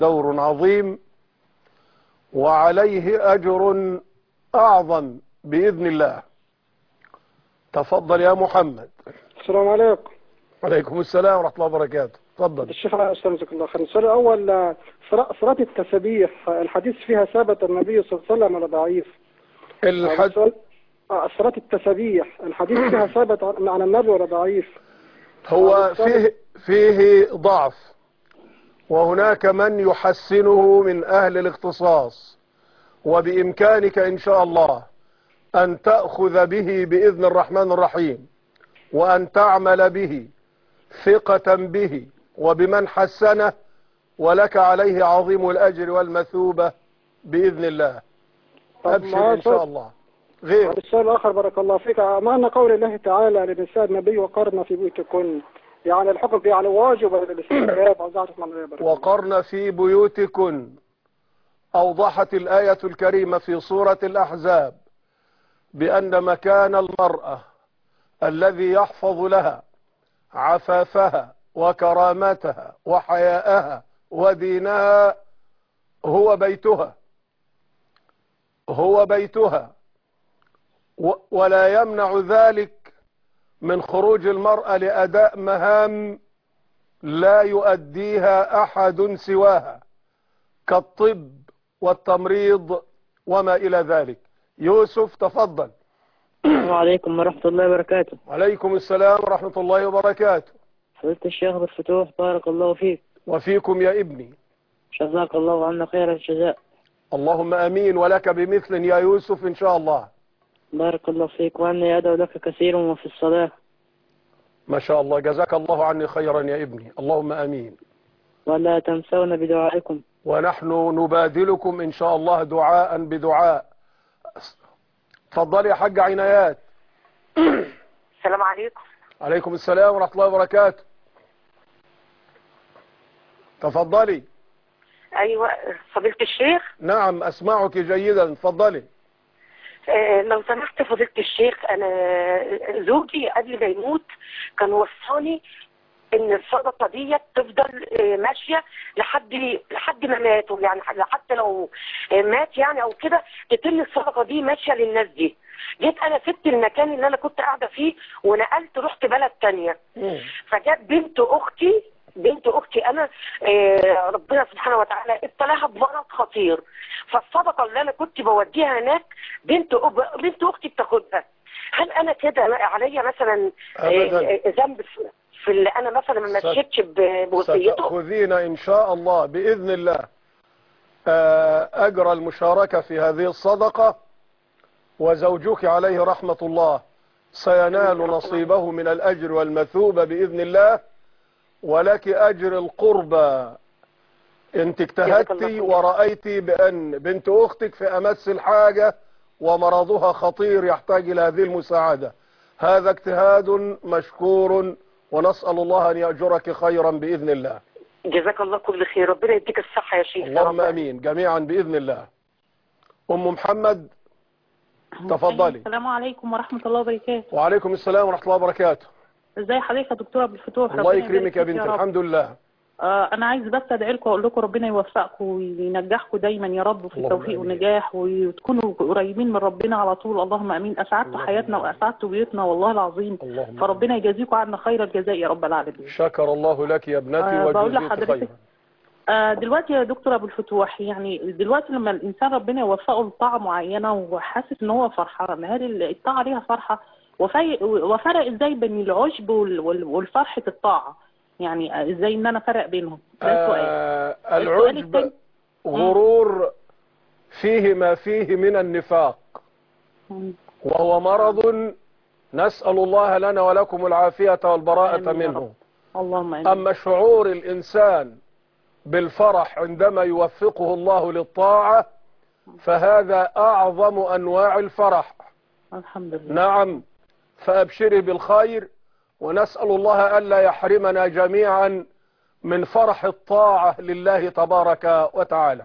دور عظيم وعليه أجر أعظم بإذن الله تفضل يا محمد السلام عليكم عليكم السلام ورحمة الله وبركاته تفضل الشيخ استاذك الله خير السؤال الاول آه، صلاة صلاة التسبيح آه، الحديث فيها ثبت النبي صلى الله عليه وسلم ولا ضعيف الحد السؤال- آه، صلاة التسبيح الحديث فيها ثبت عن عن النبي ولا ضعيف هو فيه فيه ضعف وهناك من يحسنه من أهل الاختصاص وبإمكانك إن شاء الله أن تأخذ به بإذن الرحمن الرحيم وأن تعمل به ثقة به وبمن حسنه ولك عليه عظيم الأجر والمثوبة بإذن الله طب أبشر معايا إن شاء سؤال- الله غير السؤال الآخر بارك الله فيك آه، معنى قول الله تعالى لنساء النبي وقرن في بيوتكن يعني الحكم فيه يعني واجب ولا الاستحباب أو زعتك من بارك الله. وقرن في بيوتكن أوضحت الآية الكريمة في سورة الأحزاب بأن مكان المرأة الذي يحفظ لها عفافها وكرامتها وحياءها ودينها هو بيتها هو بيتها و- ولا يمنع ذلك من خروج المرأة لأداء مهام لا يؤديها أحد سواها كالطب والتمريض وما إلى ذلك يوسف تفضل السلام عليكم ورحمة الله وبركاته عليكم السلام ورحمة الله وبركاته فضيلة الشيخ بالفتوح بارك الله فيك وفيكم يا ابني جزاك الله عنا خير الجزاء اللهم أمين ولك بمثل يا يوسف إن شاء الله بارك الله فيك وأني أدعو لك كثيرا وفي الصلاة ما شاء الله جزاك الله عني خيرا يا ابني اللهم أمين ولا تنسون بدعائكم ونحن نبادلكم إن شاء الله دعاء بدعاء تفضل يا حاج عنايات السلام عليكم عليكم السلام ورحمة الله وبركاته تفضلي ايوه فضيله الشيخ نعم أسمعك جيدا تفضلي آه لو سمحت فضيله الشيخ انا زوجي قبل ما يموت كان وصاني ان الصدقه ديت تفضل آه، ماشيه لحد لحد ما ماتوا يعني حتى لو آه، مات يعني او كده تتم الصدقه دي ماشيه للناس دي جيت انا سبت المكان اللي انا كنت قاعده فيه ونقلت رحت بلد تانية فجت بنت اختي بنت اختي انا آه، ربنا سبحانه وتعالى ابتلاها بمرض خطير فالصدقه اللي انا كنت بوديها هناك بنت أب- بنت اختي بتاخدها هل انا كده عليا مثلا آه، أبداً. آه، ذنب في- في اللي انا مثلا ما ست- مشيتش ب- بوصيته ستأخذين إن شاء الله بإذن الله آه، أجر المشاركة في هذه الصدقة وزوجك عليه رحمة الله سينال نصيبه من الأجر والمثوبة بإذن الله ولك أجر القربى انت اجتهدتي ورأيتي بأن بنت أختك في أمس الحاجة ومرضها خطير يحتاج إلى هذه المساعدة هذا اجتهاد مشكور ونسأل الله أن يأجرك خيرا بإذن الله جزاك الله كل خير ربنا يديك الصحه يا شيخ يا اللهم رب. أمين جميعا بإذن الله أم محمد تفضلي السلام عليكم ورحمة الله وبركاته وعليكم السلام ورحمة الله وبركاته ازي حضرتك يا دكتورة بالفتوح الله ربنا يكرمك يبارك يا فيك بنتي رب. الحمد لله آه انا عايز بس ادعي لكم واقول لكم ربنا يوفقكم وينجحكم دايما يا رب في اللهم التوفيق آمين. والنجاح وتكونوا قريبين من ربنا على طول اللهم امين اسعدتوا اللهم حياتنا آمين. واسعدتوا بيوتنا والله العظيم اللهم فربنا يجازيكم عنا خير الجزاء يا رب العالمين شكر الله لك يا ابنتي آه، بقول وجزيك لحضرتك خيرا آه دلوقتي يا دكتور ابو الفتوح يعني دلوقتي لما الانسان ربنا يوفقه لطاعه معينه وحاسس ان هو فرحان هل الطاعه ليها فرحه وفي- وفرق ازاي بين العشب وال- وال- والفرحه الطاعه يعني ازاي ان انا فرق بينهم ده سؤال آه السؤال العجب الثاني- غرور فيه ما فيه من النفاق مم. وهو مرض نسأل الله لنا ولكم العافية والبراءة آمين يا منه رب. اللهم امين أما شعور الإنسان بالفرح عندما يوفقه الله للطاعة فهذا أعظم أنواع الفرح الحمد لله نعم فأبشري بالخير ونسأل الله ألا يحرمنا جميعا من فرح الطاعة لله تبارك وتعالى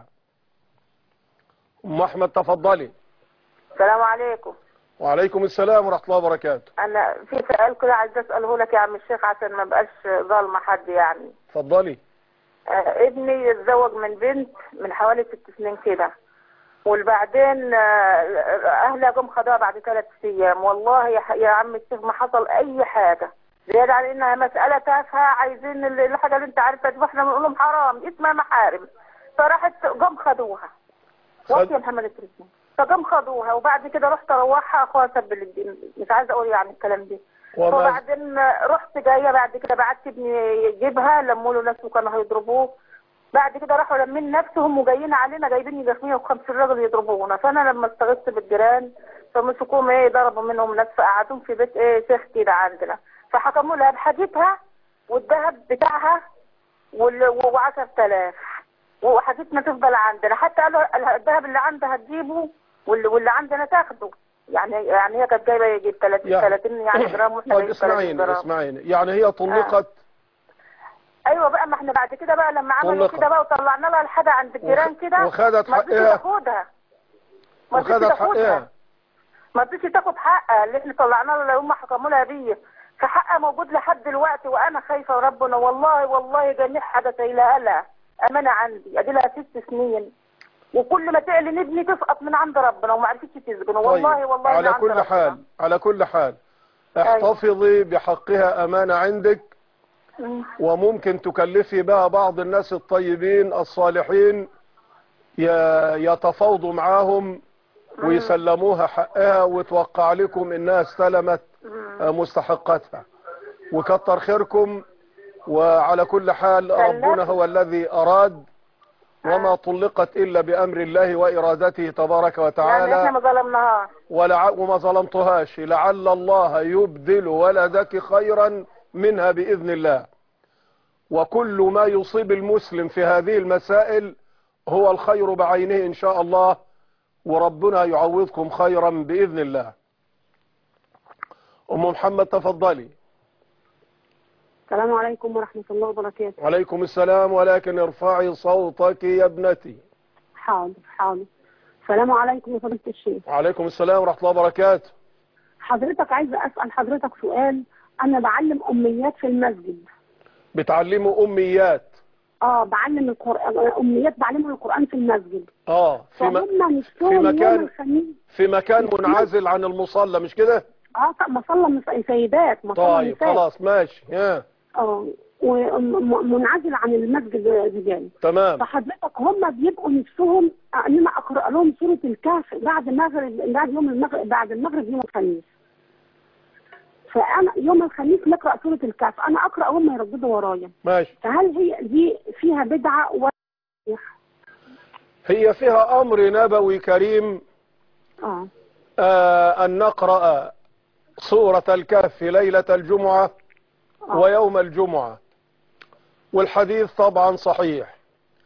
أم أحمد تفضلي السلام عليكم وعليكم السلام ورحمة الله وبركاته انا في سؤال كده عايز اساله لك يا عم الشيخ عشان ما بقاش ظالمه حد يعني تفضلي آه، ابني اتزوج من بنت من حوالي ست سنين كده وبعدين آه، اهلها جم خدوها بعد ثلاث ايام والله يا, ح- يا عم الشيخ ما حصل اي حاجه زيادة عن انها مسألة تافهة عايزين ال- الحاجة اللي انت عارفها دي واحنا بنقول لهم حرام اسمها محارم فراحت جم خدوها وقت يا محمد التليفون فجم خدوها وبعد كده رحت اروحها اخوها سب الدين مش عايزه اقول يعني الكلام ده وما وبعدين رحت جايه بعد كده بعت ابني يجيبها لموا له ناس وكانوا هيضربوه بعد كده راحوا لمين نفسهم وجايين علينا جايبين يجي 150 راجل يضربونا فانا لما استغثت بالجيران فمسكوهم ايه ضربوا منهم ناس فقعدوهم في بيت ايه شيخ كده عندنا فحكموا لها بحاجتها والذهب بتاعها وال- و 10000 وحاجتنا تفضل عندنا حتى قالوا الذهب اللي عندها هتجيبه واللي, واللي عندنا تاخده يعني يعني هي كانت جايبه يجي 30 يعني- 30 يعني جرام واحنا طيب جايبين 30 اسمعيني جرام اسمعيني يعني هي طلقت ايوه بقى ما احنا بعد كده بقى لما عملوا طلقت. كده بقى وطلعنا لها الحاجه عند الجيران وخ- كده وخدت ما رضيتش حقها تاخدها ما رضيتش وخدت تاخدها حقها ما رضيتش تاخد حقها اللي احنا طلعنا لها اللي هم حكموا لها بيه فحقها موجود لحد دلوقتي وانا خايفه ربنا والله والله جميع حاجه شايلها لها امانه عندي ادي لها ست سنين وكل ما تعلن ابني تسقط من عند ربنا وما عرفتش تسجن والله والله من على عند كل ربنا. حال على كل حال احتفظي بحقها أمانة عندك مم. وممكن تكلفي بها بعض الناس الطيبين الصالحين ي- يتفاوضوا معاهم ويسلموها حقها وتوقع لكم انها استلمت آه، مستحقاتها وكتر خيركم وعلى كل حال ربنا هو الذي اراد وما طلقت الا بامر الله وارادته تبارك يعني احنا وتعالى ما ظلمناهاش ولع... وما ظلمتهاش لعل الله يبدل ولدك خيرا منها بإذن الله وكل ما يصيب المسلم في هذه المسائل هو الخير بعينه إن شاء الله وربنا يعوضكم خيرا بإذن الله أم محمد تفضلي السلام عليكم ورحمة الله وبركاته عليكم السلام ولكن ارفعي صوتك يا ابنتي حاضر حاضر السلام عليكم يا فضيلة الشيخ عليكم السلام ورحمة الله وبركاته حضرتك عايزة أسأل حضرتك سؤال أنا بعلم أميات في المسجد بتعلموا أميات اه بعلم القرآن أميات بعلمهم القرآن في المسجد اه في, م... فهم نفسهم في يوم مكان- الخميس في مكان منعزل عن المصلى مش كده اه طب مصلى نس- سيدات مصلى طيب نساء خلاص ماشي ها اه ومنعزل عن المسجد رجال تمام فحضرتك هم بيبقوا نفسهم ان انا اقرا لهم سوره الكهف بعد المغرب بعد يوم المغرب بعد المغرب يوم الخميس فانا يوم الخميس نقرا سوره الكهف انا اقرا هم يرددوا ورايا ماشي فهل هي دي فيها بدعه ولا هي فيها أمر نبوي كريم اه آه أن نقرأ سورة الكهف ليلة الجمعة آه. ويوم الجمعة والحديث طبعا صحيح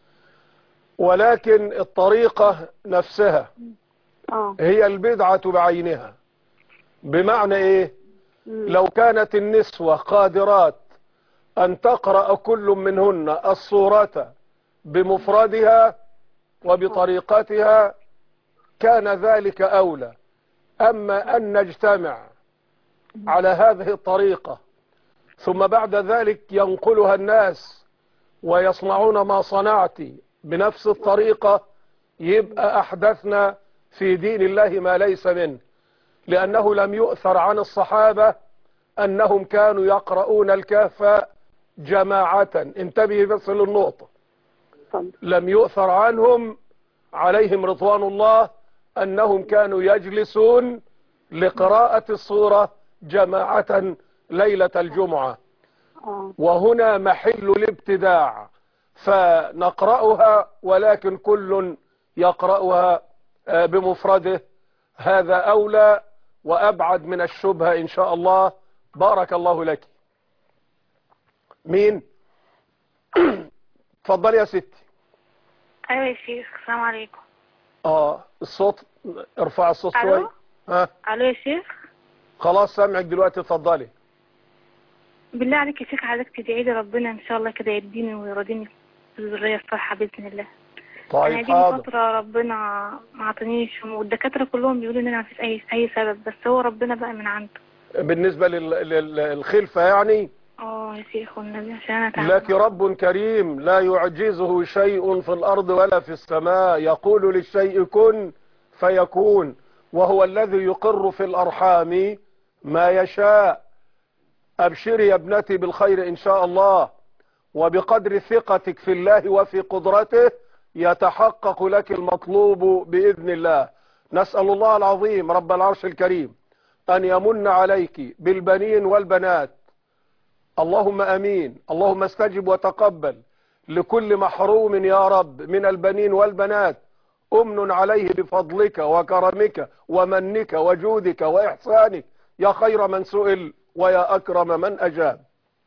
ولكن الطريقة نفسها اه هي البدعة بعينها بمعنى ايه مم. لو كانت النسوة قادرات أن تقرأ كل منهن الصورة بمفردها وبطريقتها كان ذلك أولى أما أن نجتمع على هذه الطريقة ثم بعد ذلك ينقلها الناس ويصنعون ما صنعت بنفس الطريقة يبقى أحدثنا في دين الله ما ليس منه لأنه لم يؤثر عن الصحابة أنهم كانوا يقرؤون الكهف جماعة انتبه بس للنقطة اتفضل لم يؤثر عنهم عليهم رضوان الله أنهم كانوا يجلسون لقراءة الصورة جماعة ليلة الجمعة اه وهنا محل الابتداع فنقرأها ولكن كل يقرأها آه، بمفرده هذا أولى وأبعد من الشبهة إن شاء الله بارك الله لك مين تفضل يا ستي ايوه يا شيخ السلام عليكم اه الصوت ارفع الصوت ألو؟ شوي ها الو يا شيخ خلاص سامعك دلوقتي اتفضلي بالله عليك يا شيخ عايزك تدعي لي ربنا ان شاء الله كده يديني ويرضيني بالذريه الصالحه باذن الله انا طيب دي حاضر فتره ربنا ما عطانيش والدكاتره كلهم بيقولوا ان انا مفيش اي اي سبب بس هو ربنا بقى من عنده بالنسبة لل- لل- للخلفة يعني اه يا شيخ والنبي عشان انا تعبانة. لك رب كريم لا يعجزه شيء في الأرض ولا في السماء يقول للشيء كن فيكون وهو الذي يقر في الأرحام ما يشاء أبشري يا ابنتي بالخير إن شاء الله وبقدر ثقتك في الله وفي قدرته يتحقق لك المطلوب بإذن الله نسأل الله العظيم رب العرش الكريم أن يمن عليك بالبنين والبنات اللهم امين اللهم استجب وتقبل لكل محروم يا رب من البنين والبنات امن عليه بفضلك وكرمك ومنك وجودك واحسانك يا خير من سئل ويا اكرم من اجاب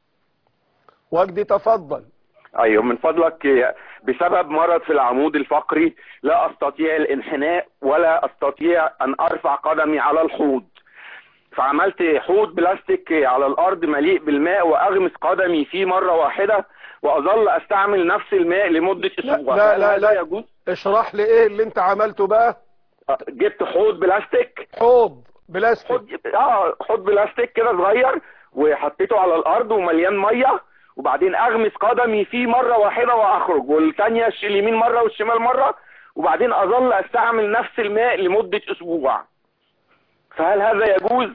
وجدي تفضل ايوه من فضلك بسبب مرض في العمود الفقري لا استطيع الانحناء ولا استطيع ان ارفع قدمي على الحوض فعملت حوض بلاستيك على الارض مليء بالماء واغمس قدمي فيه مرة واحدة واظل استعمل نفس الماء لمدة لا اسبوع لا لا, هل لا. ده يجوز اشرح لي ايه اللي انت عملته بقى جبت حوض بلاستيك حوض بلاستيك حوض اه حوض بلاستيك كده صغير وحطيته على الارض ومليان ميه وبعدين اغمس قدمي فيه مره واحده واخرج والثانيه اليمين مره والشمال مره وبعدين اظل استعمل نفس الماء لمده اسبوع فهل هذا يجوز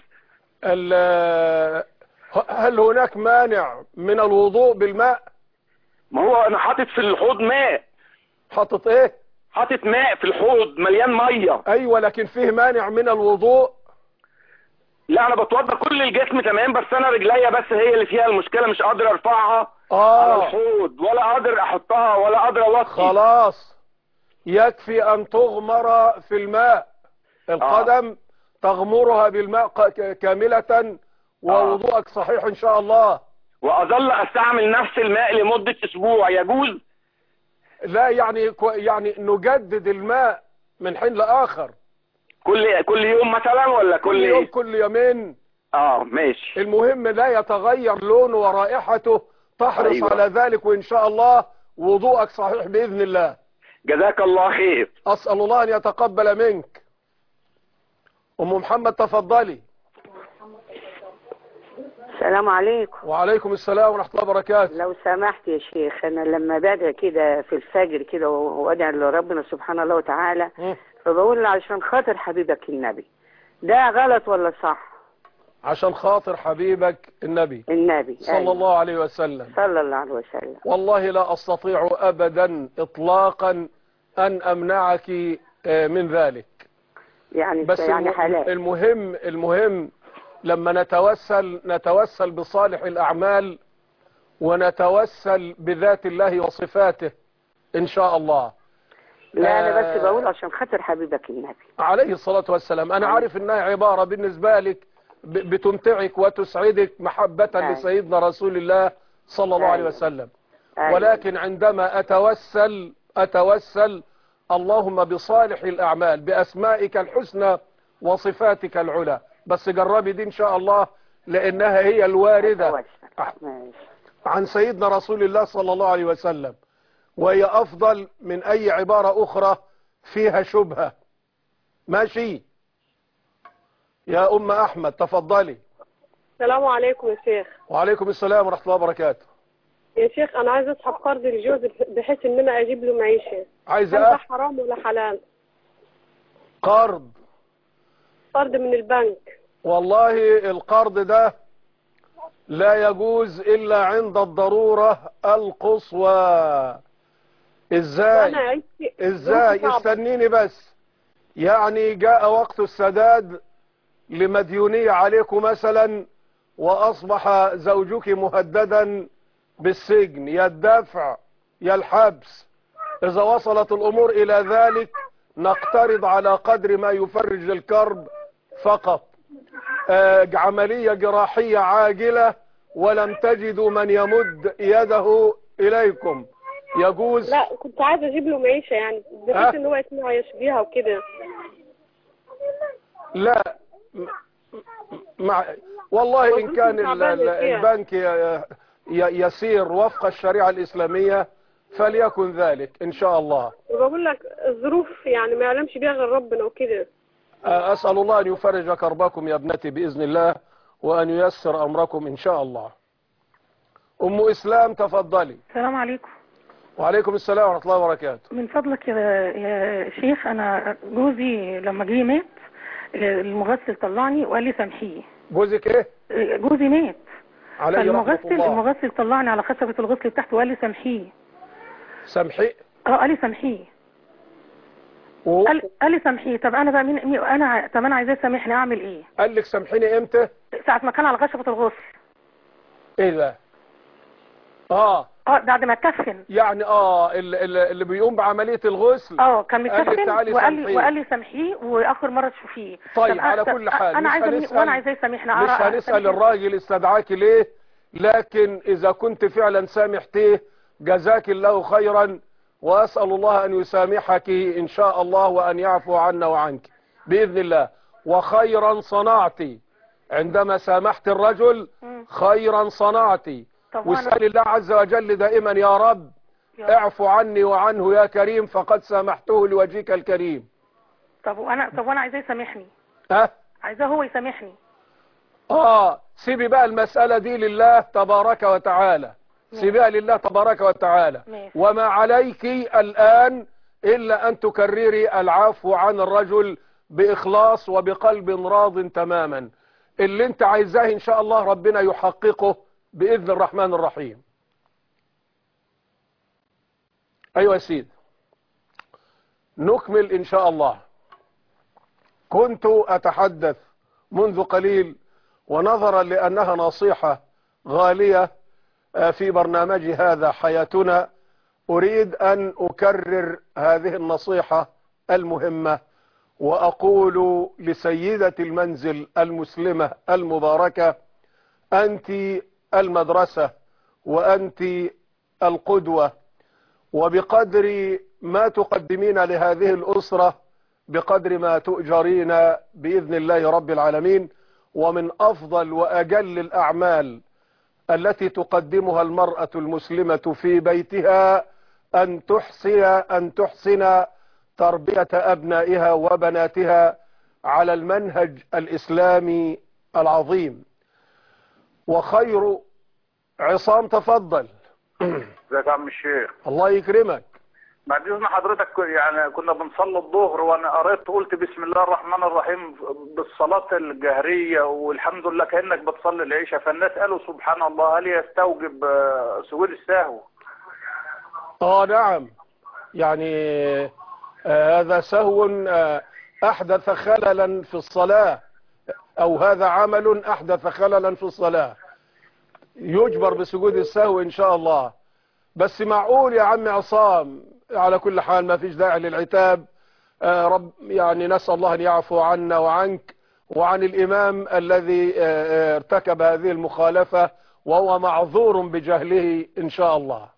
ال- هل هناك مانع من الوضوء بالماء ما هو انا حاطط في الحوض ماء حاطط ايه حاطط ماء في الحوض مليان ميه ايوه لكن فيه مانع من الوضوء لا انا بتوضى كل الجسم تمام بس انا رجليا بس هي اللي فيها المشكله مش قادر ارفعها على اه الحوض ولا قادر احطها ولا قادر اوطي خلاص يكفي ان تغمر في الماء القدم تغمرها بالماء ق- ك- كاملة ووضوءك صحيح ان شاء الله واظل استعمل نفس الماء لمده اسبوع يجوز لا يعني كو- يعني نجدد الماء من حين لاخر كل كل يوم مثلا ولا كل, كل يوم كل يومين اه ماشي المهم لا يتغير لونه ورائحته تحرص أيوة. على ذلك وان شاء الله وضوءك صحيح باذن الله جزاك الله خير اسال الله ان يتقبل منك ام محمد تفضلي السلام عليكم وعليكم السلام ورحمه الله وبركاته لو سمحت يا شيخ انا لما بدعي كده في الفجر كده وادعي لربنا سبحانه الله وتعالى مم. فبقول عشان خاطر حبيبك النبي ده غلط ولا صح عشان خاطر حبيبك النبي النبي صلى أيوة. الله عليه وسلم صلى الله عليه وسلم والله لا أستطيع أبدا إطلاقا أن أمنعك آه، من ذلك يعني بس يعني الم- حلال المهم المهم لما نتوسل نتوسل بصالح الأعمال ونتوسل بذات الله وصفاته إن شاء الله لا انا آه. بس بقول عشان خاطر حبيبك النبي عليه الصلاة والسلام أنا عارف إنها عبارة بالنسبة لك ب- بتمتعك وتسعدك محبة أيوة. لسيدنا رسول الله صلى الله عليه أيوة. وسلم أيوة. ولكن عندما أتوسل أتوسل اللهم بصالح الأعمال بأسمائك الحسنى وصفاتك العلى بس جربي دي إن شاء الله لأنها هي الواردة أتوسل. ع- ماشي عن سيدنا رسول الله صلى الله عليه وسلم وهي أفضل من أي عبارة أخرى فيها شبهة ماشي يا أم أحمد تفضلي السلام عليكم يا شيخ وعليكم السلام ورحمة الله وبركاته يا شيخ انا عايزه اسحب قرض لجوزي بحيث ان انا اجيب له معيشه هل ده عايزة حرام ولا حلال قرض قرض من البنك والله القرض ده لا يجوز إلا عند الضرورة القصوى وانا ازاي عيشتي ازاي ظروفي صعبة. استنيني بس يعني جاء وقت السداد لمديونية عليكم مثلا واصبح زوجك مهددا بالسجن يا الدفع يا الحبس اذا وصلت الامور الى ذلك نقترض على قدر ما يفرج الكرب فقط آه، عملية جراحية عاجلة ولم تجدوا من يمد يده اليكم يجوز لا كنت عايزه اجيب له معيشه يعني ها؟ بحيث ان هو يتعايش بيها وكده لا م- مع والله إن كان ال- ال- البنك ي- ي- يسير وفق الشريعة الإسلامية فليكن ذلك إن شاء الله وبقول لك الظروف يعني ما يعلمش بيها غير ربنا وكده أسأل الله أن يفرج كربكم يا ابنتي بإذن الله وأن ييسر أمركم إن شاء الله ام اسلام تفضلي السلام عليكم وعليكم السلام ورحمه الله وبركاته من فضلك يا, يا شيخ انا جوزي لما جه مات المغسل طلعني وقال لي سامحيه جوزك ايه جوزي مات عليه رحمه فالمغسل الله المغسل طلعني على خشبة الغسل بتاعته وقال لي سامحيه سامحي اه قال لي سامحيه و... قال قال لي سامحيه طب انا بقى مين مين- انا ع- طب انا عايزاه يسامحني اعمل ايه قال لك سامحيني امتى ساعة ما كان على خشبة الغسل ايه ده اه اه بعد ما اتكفن يعني اه اللي, اللي اللي بيقوم بعمليه الغسل اه كان قال لك متكفن تعالي وقال لي سامحيه. وقال لي سامحيه واخر مره تشوفيه طيب طب على أنا- كل حال انا مش عايزه مين- هنسأل- وانا عايزاه يسامحني مش أعرف- هنسأل أسامحني. الراجل استدعاك ليه لكن إذا كنت فعلا سامحتيه جزاك الله خيرا وأسأل الله أن يسامحك إن شاء الله وأن يعفو عنا وعنك بإذن الله وخيرا صنعت عندما سامحت الرجل خيرا صنعت طب وأنا- واسأل الله عز وجل دائما يا رب يا اعفو عني وعنه يا كريم فقد سامحته لوجهك الكريم طب وانا طب وانا عايزاه يسامحني ها عايزاه هو يسامحني اه سيبي بقى المسألة دي لله تبارك وتعالى سيبها لله تبارك وتعالى ماشي. وما عليك الآن إلا أن تكرري العفو عن الرجل بإخلاص وبقلب راض تماما اللي انت عايزاه إن شاء الله ربنا يحققه بإذن الرحمن الرحيم أيها يا سيد نكمل إن شاء الله كنت أتحدث منذ قليل ونظرا لأنها نصيحة غالية آه، في برنامج هذا حياتنا أريد أن أكرر هذه النصيحة المهمة وأقول لسيدة المنزل المسلمة المباركة أنت المدرسة وأنت القدوة وبقدر ما تقدمين لهذه الأسرة بقدر ما تؤجرين بإذن الله رب العالمين ومن أفضل وأجل الأعمال التي تقدمها المرأة المسلمة في بيتها أن تحسن أن تحسن تربية أبنائها وبناتها على المنهج الإسلامي العظيم وخير عصام تفضل ازيك يا عم الشيخ الله يكرمك بعد اذن حضرتك يعني كنا بنصلي الظهر وانا قريت قلت بسم الله الرحمن الرحيم بالصلاه الجهريه والحمد لله كانك بتصلي العشاء فالناس قالوا سبحان الله هل يستوجب آه، سجود السهو اه نعم يعني آه هذا سهو آه احدث خللا في الصلاة او هذا عمل احدث خللا في الصلاة يجبر بسجود السهو ان شاء الله بس معقول يا عم عصام على كل حال ما فيش داعي للعتاب آه رب يعني نسأل الله ان يعفو عنا وعنك وعن الامام الذي آه آه ارتكب هذه المخالفة وهو معذور بجهله ان شاء الله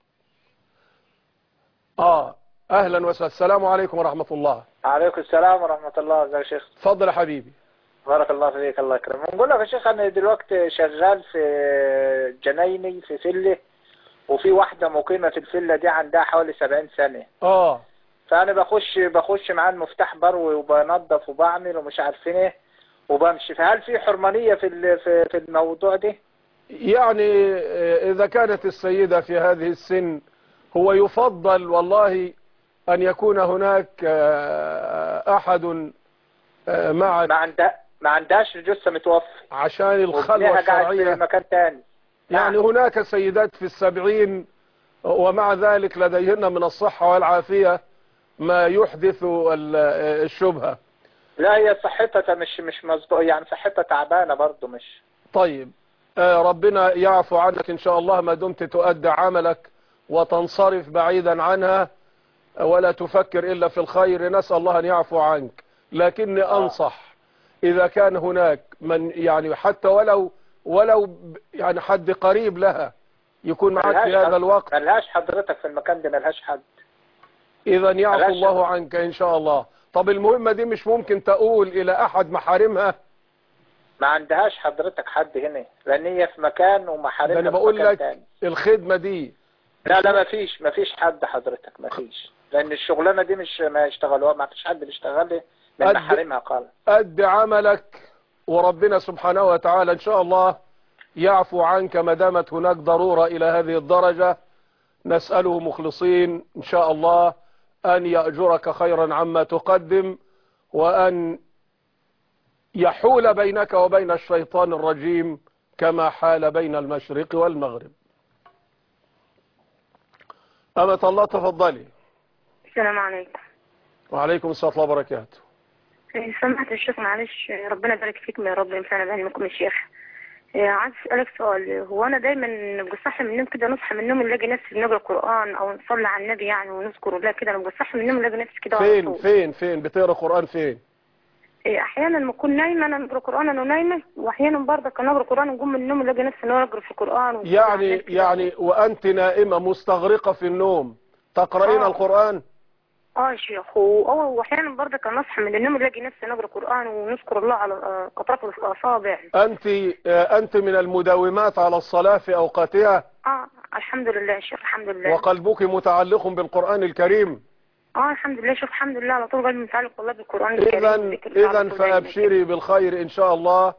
اه اهلا وسهلا السلام عليكم ورحمة الله عليكم السلام ورحمة الله ازيك يا شيخ اتفضل يا حبيبي بارك الله فيك الله يكرمك نقول لك يا شيخ انا دلوقتي شغال في جنايني في فيلة وفي واحدة مقيمة في الفيلة دي عندها حوالي 70 سنة اه فانا بخش بخش معاه المفتاح بروي وبنظف وبعمل ومش عارفين ايه وبمشي فهل في حرمانية في ال- في في الموضوع ده؟ يعني آه، اذا كانت السيدة في هذه السن هو يفضل والله ان يكون هناك آه، احد آه، مع ما عندها ما عندهاش جثة متوفي عشان الخلوة وابنها قاعد في الشرعية مكان تاني يعني هناك سيدات في السبعين ومع ذلك لديهن من الصحة والعافية ما يحدث ال- الشبهة لا هي صحتها مش مش مظبوط يعني صحتها تعبانة برضه مش طيب آه، ربنا يعفو عنك إن شاء الله ما دمت تؤدي عملك وتنصرف بعيدا عنها ولا تفكر إلا في الخير نسأل الله أن يعفو عنك لكني أنصح إذا كان هناك من يعني حتى ولو ولو ب- يعني حد قريب لها يكون معك في ملهاش هذا حد- الوقت ملهاش حضرتك في المكان ده ملهاش حد إذا يعفو ملهاش الله عنك إن شاء الله طب المهمة دي مش ممكن تقول إلى أحد محارمها ما عندهاش حضرتك حد هنا لان هي في مكان ومحارمها ده أنا في بقول مكان لك تاني. الخدمة دي لا لا ما فيش ما فيش حد حضرتك ما فيش لان الشغلانه دي مش ما يشتغلوها ما فيش حد بيشتغل من قد- محارمها قال أد عملك وربنا سبحانه وتعالى إن شاء الله يعفو عنك ما دامت هناك ضرورة إلى هذه الدرجة نسأله مخلصين إن شاء الله أن يأجرك خيرا عما تقدم وأن يحول بينك وبين الشيطان الرجيم كما حال بين المشرق والمغرب أمة الله تفضلي السلام عليكم وعليكم السلام ورحمة الله وبركاته إيه، سمعت الشيخ معلش ربنا يبارك فيكم يا رب ينفعنا بعلمكم يا شيخ إيه، عايز اسالك سؤال هو انا دايما ببقى صاحي من النوم كده نصحى من النوم نلاقي نفسي بنقرا قران او نصلي على النبي يعني ونذكر الله كده لما ببقى صاحي من النوم نلاقي نفسي كده على فين طول. فين فين بتقرا قرآن فين إيه، احيانا لما اكون نايمه انا بقرا قران انا نايمه واحيانا برضه كان اقرا قران ونقوم من النوم نلاقي نفسي ان انا اقرا في القران ونصلي على يعني النبي كده. يعني وأنت نائمة مستغرقة في النوم تقرأين آه. القرآن اه يا شيخ و- واحيانا برضه كان اصحى من النوم الاقي نفسي نقرا قران ونذكر الله على آه، اطراف الاصابع أنت آه، أنت من المداومات على الصلاة في أوقاتها اه الحمد لله يا شيخ الحمد لله وقلبك متعلق بالقرآن الكريم اه الحمد لله شوف الحمد لله على طول قلبي متعلق والله بالقران الكريم إذا والذكر على إذا طول دايما. فأبشري بالخير إن شاء الله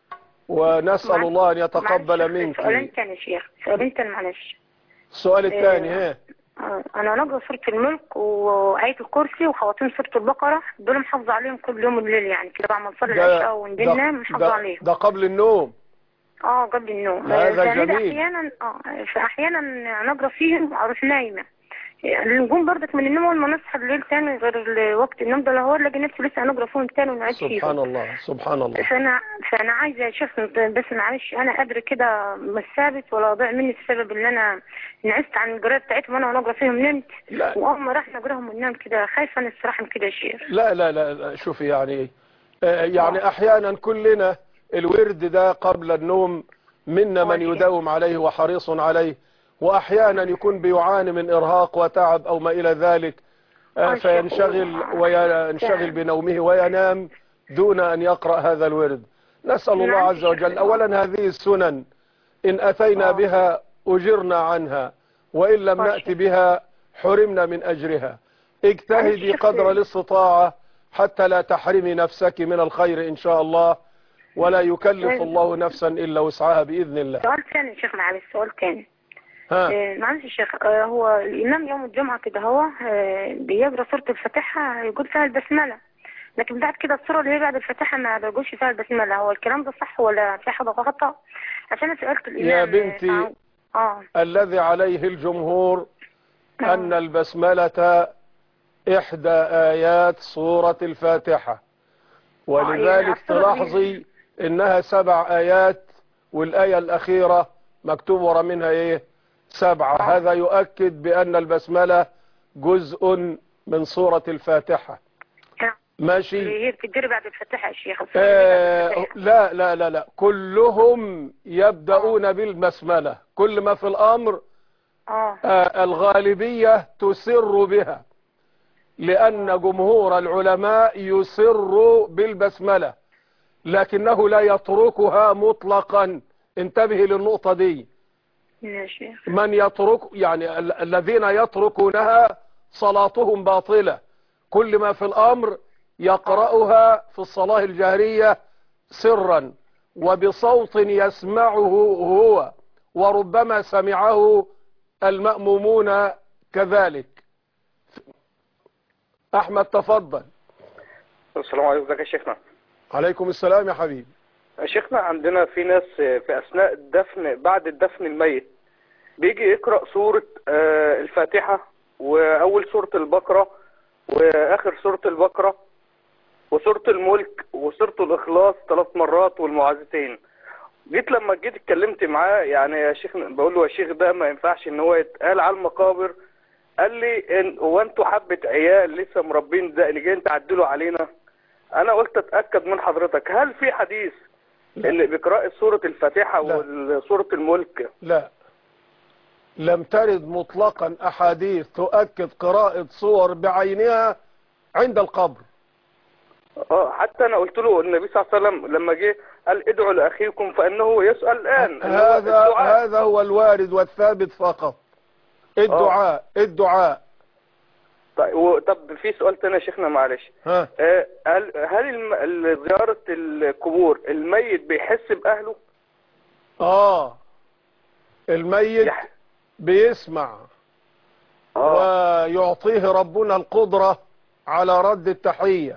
ونسأل معلش- الله أن يتقبل معلش سؤالين منك تاني يا شيخ سؤالين تاني معلش السؤال الثاني إيه. ها آه، انا نقرا سوره الملك وآية الكرسي وخواتيم سوره البقره دول محافظه عليهم كل يوم الليل يعني كده بعد ما نصلي ده, العشاء ونجي ده, ننام محافظه ده, عليهم ده قبل النوم اه قبل النوم هذا يعني جميل. احيانا اه فاحيانا نقرا فيهم اروح نايمه يعني نقوم برضك من النوم لما نصحى الليل تاني غير ال- وقت النوم ده هو الاقي نفسي لسه نقرا فيهم تاني ونعيد فيهم سبحان الله سبحان الله فانا فانا عايزه اشوف بس معلش انا قادره كده مش ثابت ولا ضيع مني السبب ان انا نعست عن القراءه بتاعتهم وانا نقرا فيهم نمت لا. واول ما راح نقراهم وننام كده خايفه انا الصراحه من كده يا شيخ لا لا لا, لا شوفي يعني آه، يعني أحيانا كلنا الورد ده قبل النوم منا من يداوم عليه وحريص عليه وأحيانا يكون بيعاني من إرهاق وتعب أو ما إلى ذلك آه، آه، فينشغل وينشغل بنومه وينام دون أن يقرأ هذا الورد نسأل الله نعم، عز وجل أولا هذه السنن إن أتينا بها أجرنا عنها وإن لم نأتي بها حرمنا من أجرها اجتهدي قدر الاستطاعة حتى لا تحرمي نفسك من الخير إن شاء الله ولا يكلف الله نفسا إلا وسعها بإذن الله سؤال ثاني يا شيخ معلش سؤال ثاني ها آه، معلش يا شيخ آه، هو الإمام يوم الجمعة كده هو آه، بيقرأ سورة الفاتحة يقول فيها البسملة لكن بعد كده السورة اللي هي بعد الفاتحة ما بيقولش فيها البسملة هو الكلام ده صح ولا في حاجة خطأ عشان أنا سألت الإمام يا آه، بنتي اه الذي عليه الجمهور أن البسملة إحدى آيات سورة الفاتحة ولذلك يعني السورة دي- تلاحظي إنها سبع آيات والآية الأخيرة مكتوب ورا منها إيه سبعة هذا يؤكد بأن البسملة جزء من سورة الفاتحة ماشي اللي هي بتدري بعد الفاتحة يا شيخ السورة اللي بعد آه الفاتحة. لا لا لا لا كلهم يبدأون بالبسملة كل ما في الأمر اه آه، الغالبية تسر بها لأن جمهور العلماء يسر بالبسملة لكنه لا يتركها مطلقا انتبه للنقطة دي يا شيخ من يترك يعني ال- الذين يتركونها صلاتهم باطلة كل ما في الأمر يقرأها في الصلاة الجهرية سرا وبصوت يسمعه هو وربما سمعه المأمومون كذلك أحمد تفضل السلام عليكم ازيك يا شيخنا عليكم السلام يا حبيبي يا شيخنا عندنا في ناس في اثناء الدفن بعد الدفن الميت بيجي يقرا سوره آه، الفاتحه واول سوره البقره واخر سوره البقره وسوره الملك وسوره الاخلاص ثلاث مرات والمعاذتين جيت لما جيت اتكلمت معاه يعني يا شيخ بقول له يا شيخ ده ما ينفعش ان هو يتقال على المقابر قال لي ان هو انتوا حبه عيال لسه مربين ده اللي جايين تعدلوا علينا انا قلت اتاكد من حضرتك هل في حديث ان بقراءه سوره الفاتحه وسوره الملك لا لم ترد مطلقا أحاديث تؤكد قراءة صور بعينها عند القبر اه حتى انا قلت له النبي صلى الله عليه وسلم لما جه قال ادعوا لاخيكم فانه يسال الان إن هو هذا الدعاء. هذا هو الوارد والثابت فقط الدعاء الدعاء طيب و- طب في سؤال تاني يا شيخنا معلش ها آه، هل هل الم- ال- زياره القبور الميت بيحس باهله اه الميت بيسمع ويعطيه ربنا القدرة على رد التحية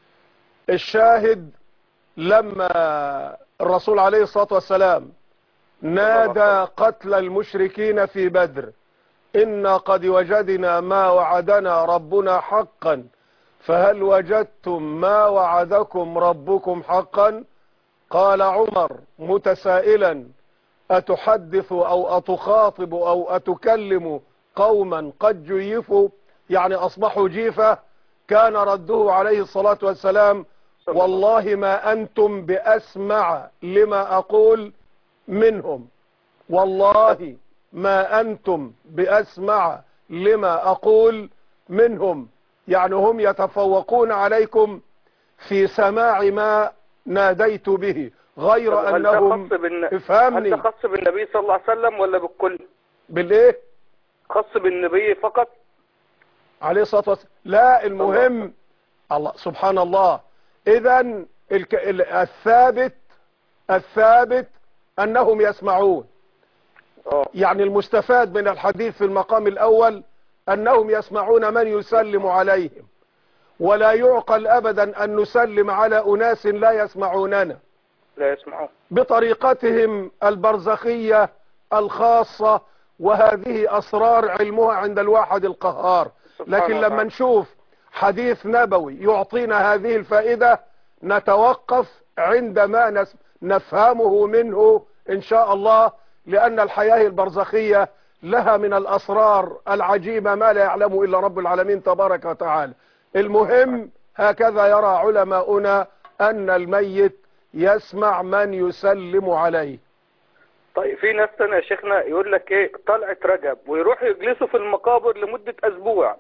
الشاهد لما الرسول عليه الصلاة والسلام نادى قتل المشركين في بدر إنا قد وجدنا ما وعدنا ربنا حقا فهل وجدتم ما وعدكم ربكم حقا قال عمر متسائلا أتحدث أو أتخاطب أو أتكلم قوما قد جيفوا يعني أصبحوا جيفة كان رده عليه الصلاة والسلام والله ما أنتم بأسمع لما أقول منهم والله ما أنتم بأسمع لما أقول منهم يعني هم يتفوقون عليكم في سماع ما ناديت به غير هل ده أنهم خاص بالن... افهمني هل ده خاص بالنبي صلى الله عليه وسلم ولا بالكل بالايه خاص بالنبي فقط عليه الصلاة والسلام لا المهم الله سبحان الله اذا الك... ال- الثابت الثابت انهم يسمعون يعني المستفاد من الحديث في المقام الاول انهم يسمعون من يسلم عليهم ولا يعقل ابدا ان نسلم على اناس لا يسمعوننا لا يسمعون بطريقتهم البرزخية الخاصة وهذه أسرار علمها عند الواحد القهار لكن الله. لما نشوف حديث نبوي يعطينا هذه الفائدة نتوقف عندما نس- نفهمه منه إن شاء الله لأن الحياة البرزخية لها من الأسرار العجيبة ما لا يعلمه إلا رب العالمين تبارك وتعالى المهم هكذا يرى علماؤنا أن الميت يسمع من يسلم عليه طيب في ناس تانية يا شيخنا يقول لك ايه طلعة رجب ويروحوا يجلسوا في المقابر لمدة اسبوع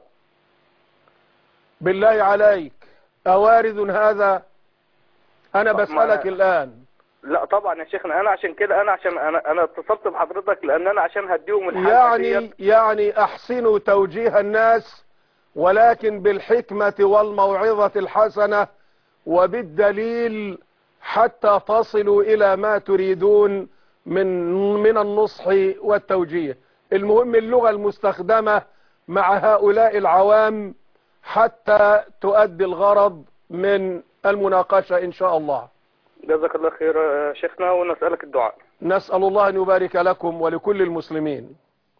بالله عليك أوارد هذا أنا طب ما- بسألك الآن لا طبعا يا شيخنا انا عشان كده انا عشان انا انا اتصلت بحضرتك لان انا عشان هديهم الحلقة ديت يعني يعني أحسنوا توجيه الناس ولكن بالحكمة والموعظة الحسنة وبالدليل حتى تصلوا إلى ما تريدون من من النصح والتوجيه المهم اللغة المستخدمة مع هؤلاء العوام حتى تؤدي الغرض من المناقشة إن شاء الله جزاك الله خير يا شيخنا ونسألك الدعاء نسأل الله أن يبارك لكم ولكل المسلمين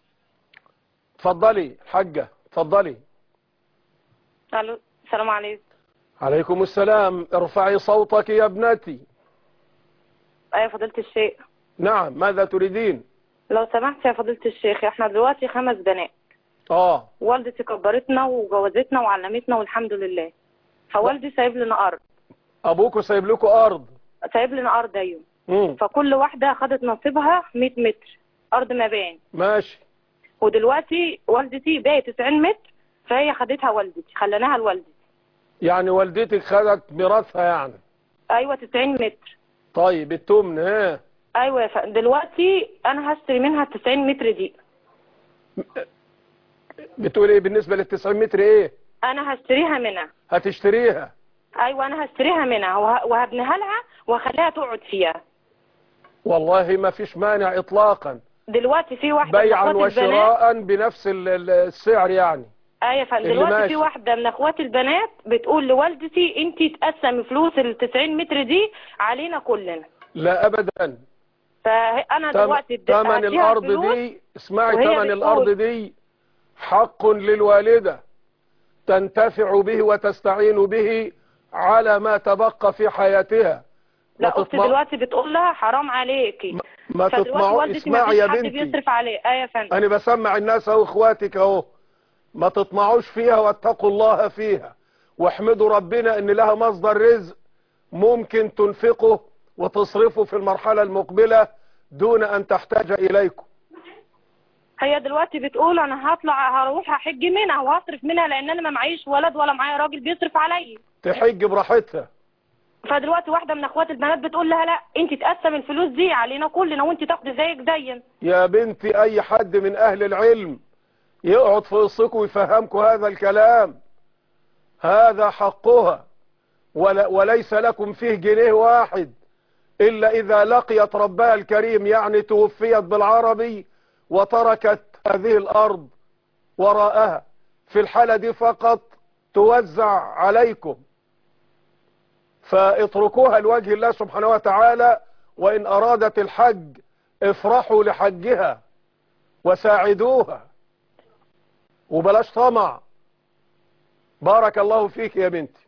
تفضلي حجة تفضلي الو السلام عليكم عليكم السلام ارفعي صوتك يا ابنتي ايوه فضيلة الشيخ نعم ماذا تريدين لو سمحت يا فضيلة الشيخ احنا دلوقتي خمس بنات اه والدتي كبرتنا وجوزتنا وعلمتنا والحمد لله فوالدي سايب لنا ارض ابوكوا سايب لكم ارض سايب لنا ارض ايوه مم. فكل واحدة خدت نصيبها 100 متر ارض مباني ماشي ودلوقتي والدتي باقي 90 متر فهي خدتها والدتي خليناها لوالدتي يعني والدتك خدت ميراثها يعني ايوه 90 متر طيب التمن ها ايوه ف- دلوقتي انا هشتري منها 90 متر دي بتقول ايه بالنسبة للتسعين متر ايه انا هشتريها منها هتشتريها ايوه انا هشتريها منها وه- وهبنيها لها وهخليها تقعد فيها والله ما فيش مانع اطلاقا دلوقتي في واحده من بيعا اخوات البنات وشراء بنفس ال- ال- السعر يعني ايوه فندم اللي دلوقتي ماشي. في واحده من اخوات البنات بتقول لوالدتي انت تقسمي فلوس ال 90 متر دي علينا كلنا لا ابدا فانا تم- دلوقتي اديت- تمن هديها الارض الفلوس دي اسمعي وهي تمن بتقول- الارض دي حق للوالدة تنتفع به وتستعين به على ما تبقى في حياتها ما لا اختي تطمع- دلوقتي بتقول لها حرام عليكي ما فدلوقتي تطمعوا والدتي اسمعي مفيش يا حد بنتي بيصرف عليه ايوه يا فندم انا بسمع الناس اهو اخواتك اهو ما تطمعوش فيها واتقوا الله فيها واحمدوا ربنا ان لها مصدر رزق ممكن تنفقه وتصرفه في المرحلة المقبلة دون ان تحتاج اليكم هي دلوقتي بتقول انا هطلع هروح احج منها وهصرف منها لان انا ما معيش ولد ولا معايا راجل بيصرف عليا تحج براحتها فدلوقتي واحده من اخوات البنات بتقول لها لا انت تقسم الفلوس دي علينا كلنا وانت تاخدي زيك زينا يا بنتي اي حد من اهل العلم يقعد في وسطكم ويفهمكم هذا الكلام هذا حقها ولا وليس لكم فيه جنيه واحد إلا إذا لقيت ربها الكريم يعني توفيت بالعربي وتركت هذه الأرض وراءها في الحالة دي فقط توزع عليكم فاتركوها لوجه الله سبحانه وتعالى وإن أرادت الحج افرحوا لحجها وساعدوها وبلاش طمع بارك الله فيك يا بنتي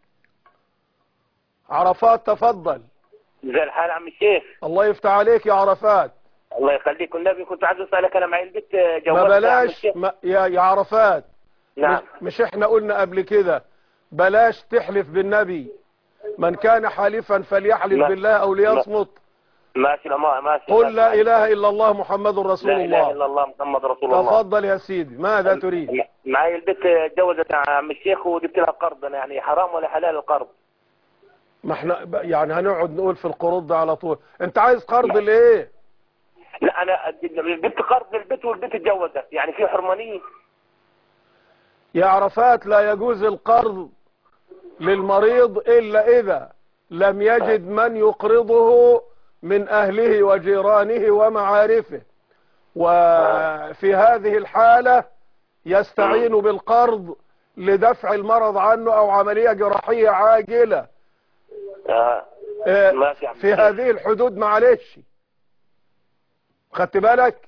عرفات تفضل زي الحال عم الشيخ الله يفتح عليك يا عرفات الله يخليك والنبي كنت عايز اسالك انا معي البيت جوزت ما يا عم بلاش الشيخ. ما يا, يا عرفات نعم مش احنا قلنا قبل كده بلاش تحلف بالنبي من كان حالفا فليحلف لا. بالله او ليصمت ماشي لا ما ماشي قل لا اله الا الله محمد رسول لا اله الله الا الله محمد رسول الله تفضل يا سيدي ماذا تريد معي البيت اتجوزت يا عم الشيخ وجبت لها قرض انا يعني حرام ولا حلال القرض ما احنا ب- يعني هنقعد نقول في القروض ده على طول انت عايز قرض لايه لا انا جبت قرض للبيت والبيت اتجوزت يعني في حرمانيه يا عرفات لا يجوز القرض للمريض إلا إذا لم يجد من يقرضه من أهله وجيرانه ومعارفه وفي هذه الحالة يستعين بالقرض لدفع المرض عنه أو عملية جراحية عاجلة آه. آه، ماشي يا عم في الشيخ. هذه الحدود معلش خدت بالك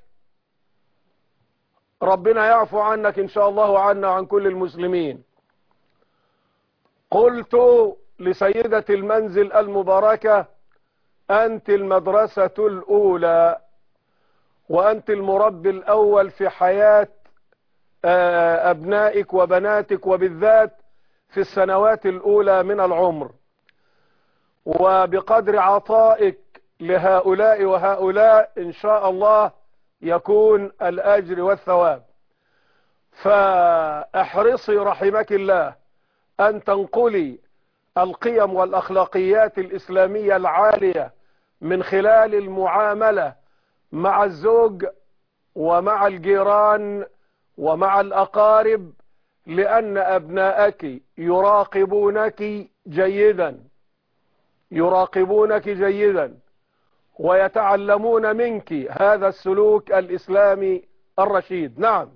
ربنا يعفو عنك إن شاء الله وعنا وعن كل المسلمين قلت لسيدة المنزل المباركة أنت المدرسة الأولى وأنت المربي الأول في حياة آه، أبنائك وبناتك وبالذات في السنوات الأولى من العمر وبقدر عطائك لهؤلاء وهؤلاء إن شاء الله يكون الأجر والثواب فاحرصي رحمك الله أن تنقلي القيم والأخلاقيات الإسلامية العالية من خلال المعاملة مع الزوج ومع الجيران ومع الأقارب لأن أبناءك يراقبونك جيدا يراقبونك جيدا ويتعلمون منك هذا السلوك الإسلامي الرشيد نعم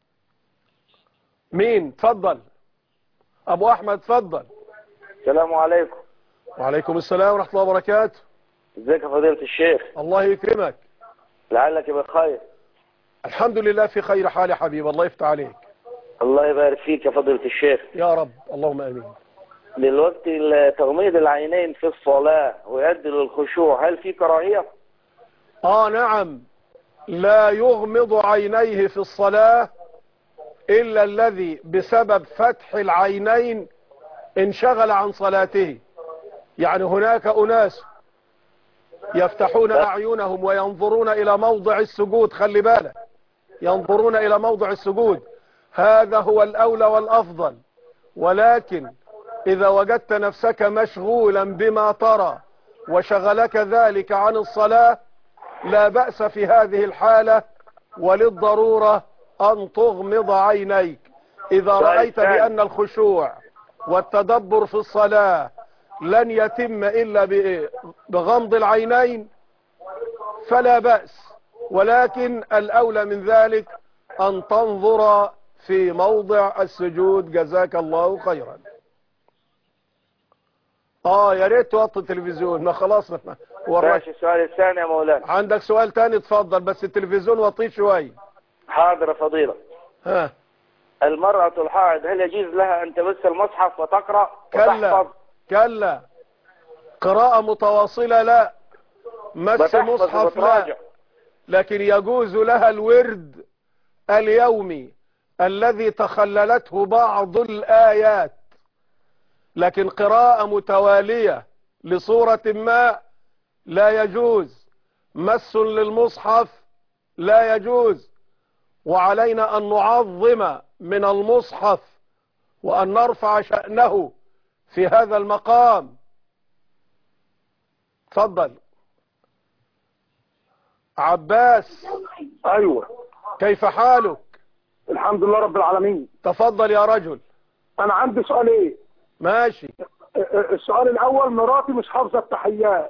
مين تفضل أبو أحمد تفضل السلام عليكم وعليكم السلام ورحمة الله وبركاته ازيك يا فضيلة الشيخ الله يكرمك لعلك بخير الحمد لله في خير حال يا حبيب الله يفتح عليك الله يبارك فيك يا فضيلة الشيخ يا رب اللهم امين دلوقتي تغميض العينين في الصلاة ويؤدي للخشوع هل في كراهية؟ اه نعم لا يغمض عينيه في الصلاة الا الذي بسبب فتح العينين انشغل عن صلاته يعني هناك اناس يفتحون اعينهم وينظرون الى موضع السجود خلي بالك ينظرون الى موضع السجود هذا هو الاولى والافضل ولكن اذا وجدت نفسك مشغولا بما ترى وشغلك ذلك عن الصلاة لا بأس في هذه الحالة وللضرورة أن تغمض عينيك إذا سؤال رأيت ثاني. بأن الخشوع والتدبر في الصلاة لن يتم إلا ب- بغمض العينين فلا بأس ولكن الأولى من ذلك أن تنظر في موضع السجود جزاك الله خيرا اه يا ريت توطي التلفزيون ما خلاص ما وراك ماشي السؤال الثاني يا مولانا عندك سؤال تاني اتفضل بس التلفزيون وطيه شويه حاضر يا فضيلة ها المرأة الحائض هل يجوز لها أن تمس المصحف وتقرأ كلا وتحفظ كلا قراءة متواصلة لا مس بتحفظ مصحف وبتراجع. لا لكن يجوز لها الورد اليومي الذي تخللته بعض الآيات لكن قراءة متوالية لصورة ما لا يجوز مس للمصحف لا يجوز وعلينا أن نعظم من المصحف وأن نرفع شأنه في هذا المقام تفضل عباس ايوه كيف حالك الحمد لله رب العالمين تفضل يا رجل انا عندي سؤالين ماشي السؤال الاول مراتي مش حافظه التحيات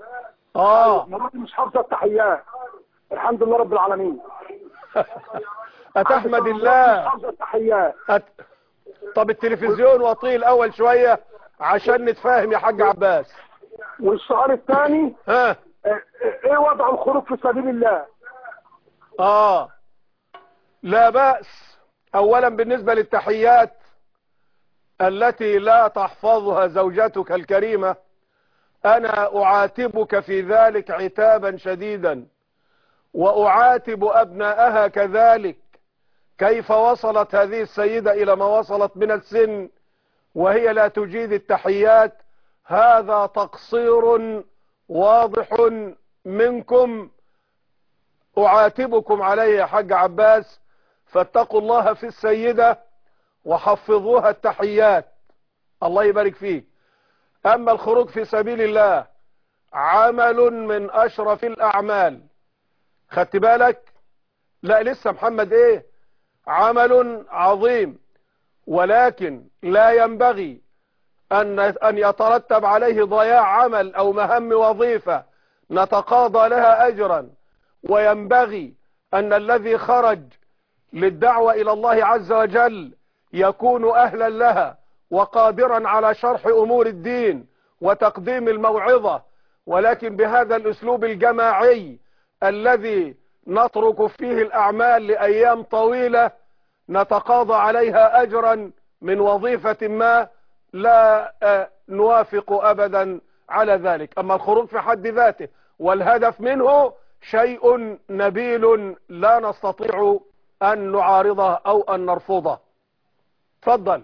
اه مراتي مش حافظه التحيات الحمد لله رب العالمين أتحمد مراتي الله مش حافظه التحيات أت... طب التلفزيون وطيه الأول شوية عشان نتفاهم يا حاج عباس والسؤال الثاني ها ايه وضع الخروج في سبيل الله آه لا بأس أولا بالنسبة للتحيات التي لا تحفظها زوجتك الكريمة أنا أعاتبك في ذلك عتابا شديدا وأعاتب أبناءها كذلك كيف وصلت هذه السيدة إلى ما وصلت من السن وهي لا تجيد التحيات هذا تقصير واضح منكم أعاتبكم عليه يا حاج عباس فاتقوا الله في السيدة وحفظوها التحيات الله يبارك فيك أما الخروج في سبيل الله عمل من أشرف الأعمال خدت بالك لا لسه محمد ايه عمل عظيم ولكن لا ينبغي أن أن يترتب عليه ضياع عمل أو مهام وظيفة نتقاضى لها أجرا وينبغي أن الذي خرج للدعوة إلى الله عز وجل يكون أهلا لها وقادرا على شرح أمور الدين وتقديم الموعظة ولكن بهذا الأسلوب الجماعي الذي نترك فيه الأعمال لأيام طويلة نتقاضى عليها أجرا من وظيفة ما لا آه، نوافق أبدا على ذلك أما الخروج في حد ذاته والهدف منه شيء نبيل لا نستطيع أن نعارضه أو أن نرفضه تفضل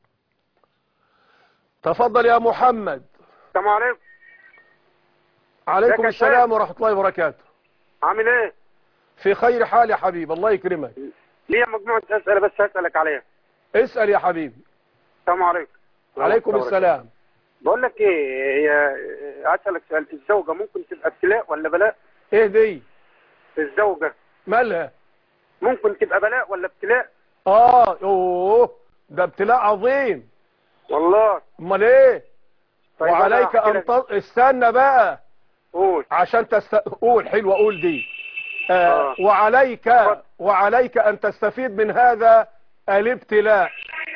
تفضل يا محمد السلام عليكم عليكم ازيك يا السلام ورحمة الله وبركاته عامل ايه؟ في خير حال يا حبيب الله يكرمك ليا مجموعة أسئلة بس هسألك عليها اسأل يا حبيبي السلام عليكم عليكم السلام بقول لك ايه هي أسألك سؤال الزوجة ممكن تبقى ابتلاء ولا بلاء؟ ايه دي الزوجة مالها ممكن تبقى بلاء ولا ابتلاء؟ اه اوه ده ابتلاء عظيم والله امال ايه طيب وعليك أنا ان هحكي ت... استنى بقى قول عشان تست... قول حلوة قول دي آه آه. وعليك وعليك ان تستفيد من هذا الابتلاء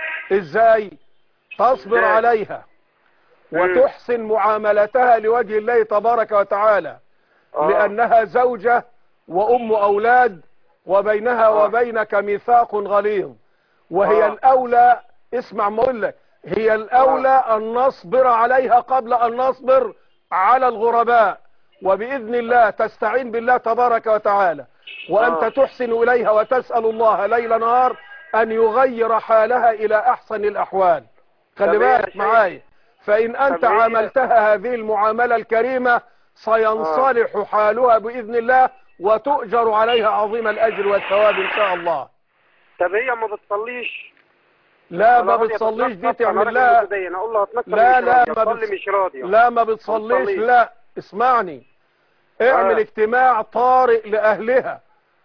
ازاي تصبر إزاي؟ عليها مم. وتحسن معاملتها لوجه الله تبارك وتعالى آه. لأنها زوجة وأم أولاد وبينها آه. وبينك ميثاق غليظ وهي آه. الأولى اسمع ما أقول لك هي الأولى أن نصبر عليها قبل أن نصبر على الغرباء وبإذن الله تستعين بالله تبارك وتعالى وأنت آه. تحسن إليها وتسأل الله ليل نهار أن يغير حالها إلى أحسن الأحوال خلي طب هي بالك شيء- معايا فإن أنت طب هي- عاملتها هذه المعاملة الكريمة سينصلح حالها بإذن الله وتؤجر عليها عظيم الأجر والثواب إن شاء الله طب هي ما بتصليش لا ما أنا راضية بتصليش دي تتنكر، أنا تعمل راجل لها متدين اقول لها اتنكر لا مش لا راضية، ما تصلي بتص... مش راضية لا ما بتصليش بتصليش. لا اسمعني اعمل آه. اجتماع طارئ لأهلها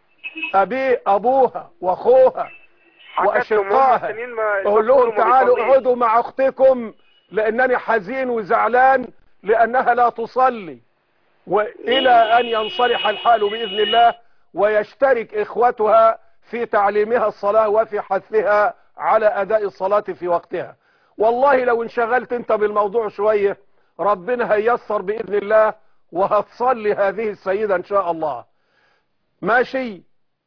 أبي أبوها وأخوها حكت لهم هم وأشقائها التانيين ما- قول لهم ما تعالوا بيصليش. اقعدوا مع أختكم لأنني حزين وزعلان لأنها لا تصلي وإلى أن ينصلح الحال بإذن الله ويشترك إخوتها في تعليمها الصلاة وفي حثها على أداء الصلاة في وقتها والله لو انشغلت انت بالموضوع شوية ربنا هيسر بإذن الله وهتصلي هذه السيدة إن شاء الله ماشي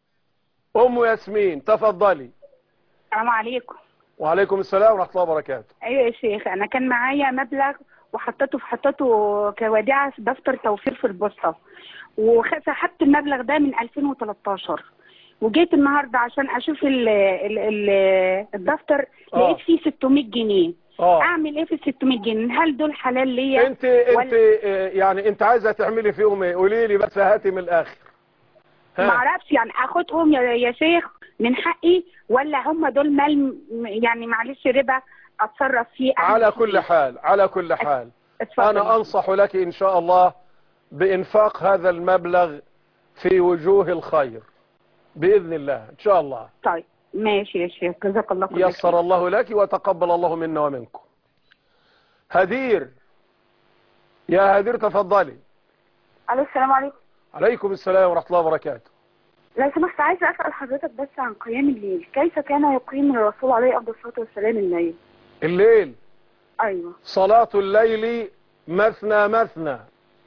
أم ياسمين تفضلي السلام عليكم وعليكم السلام ورحمة الله وبركاته ايوه يا شيخ انا كان معايا مبلغ وحطيته في حطيته كوديعه في دفتر توفير في البوسطه وسحبت المبلغ ده من 2013 وجيت النهارده عشان اشوف ال ال ال الدفتر آه. لقيت فيه 600 جنيه آه. اعمل ايه في ال 600 جنيه هل دول حلال ليا انت انت آه، يعني انت عايزة تعملي فيهم ايه قولي لي بس هاتي من الآخر ما اعرفش يعني اخدهم يا, يا شيخ من حقي ولا هم دول مال م- يعني معلش ربا اتصرف فيه أعمل على فيه كل إيه؟ حال على كل حال اتفضل. أنا أنصح لك إن شاء الله بإنفاق هذا المبلغ في وجوه الخير بإذن الله إن شاء الله طيب ماشي يا شيخ جزاك الله كل خير يسر الله لك وتقبل الله منا ومنكم هدير يا هدير تفضلي الو السلام عليكم عليكم السلام ورحمة الله وبركاته لو سمحت عايزه اسال حضرتك بس عن قيام الليل كيف كان يقيم الرسول عليه افضل الصلاه والسلام الليل الليل ايوه صلاة الليل مثنى مثنى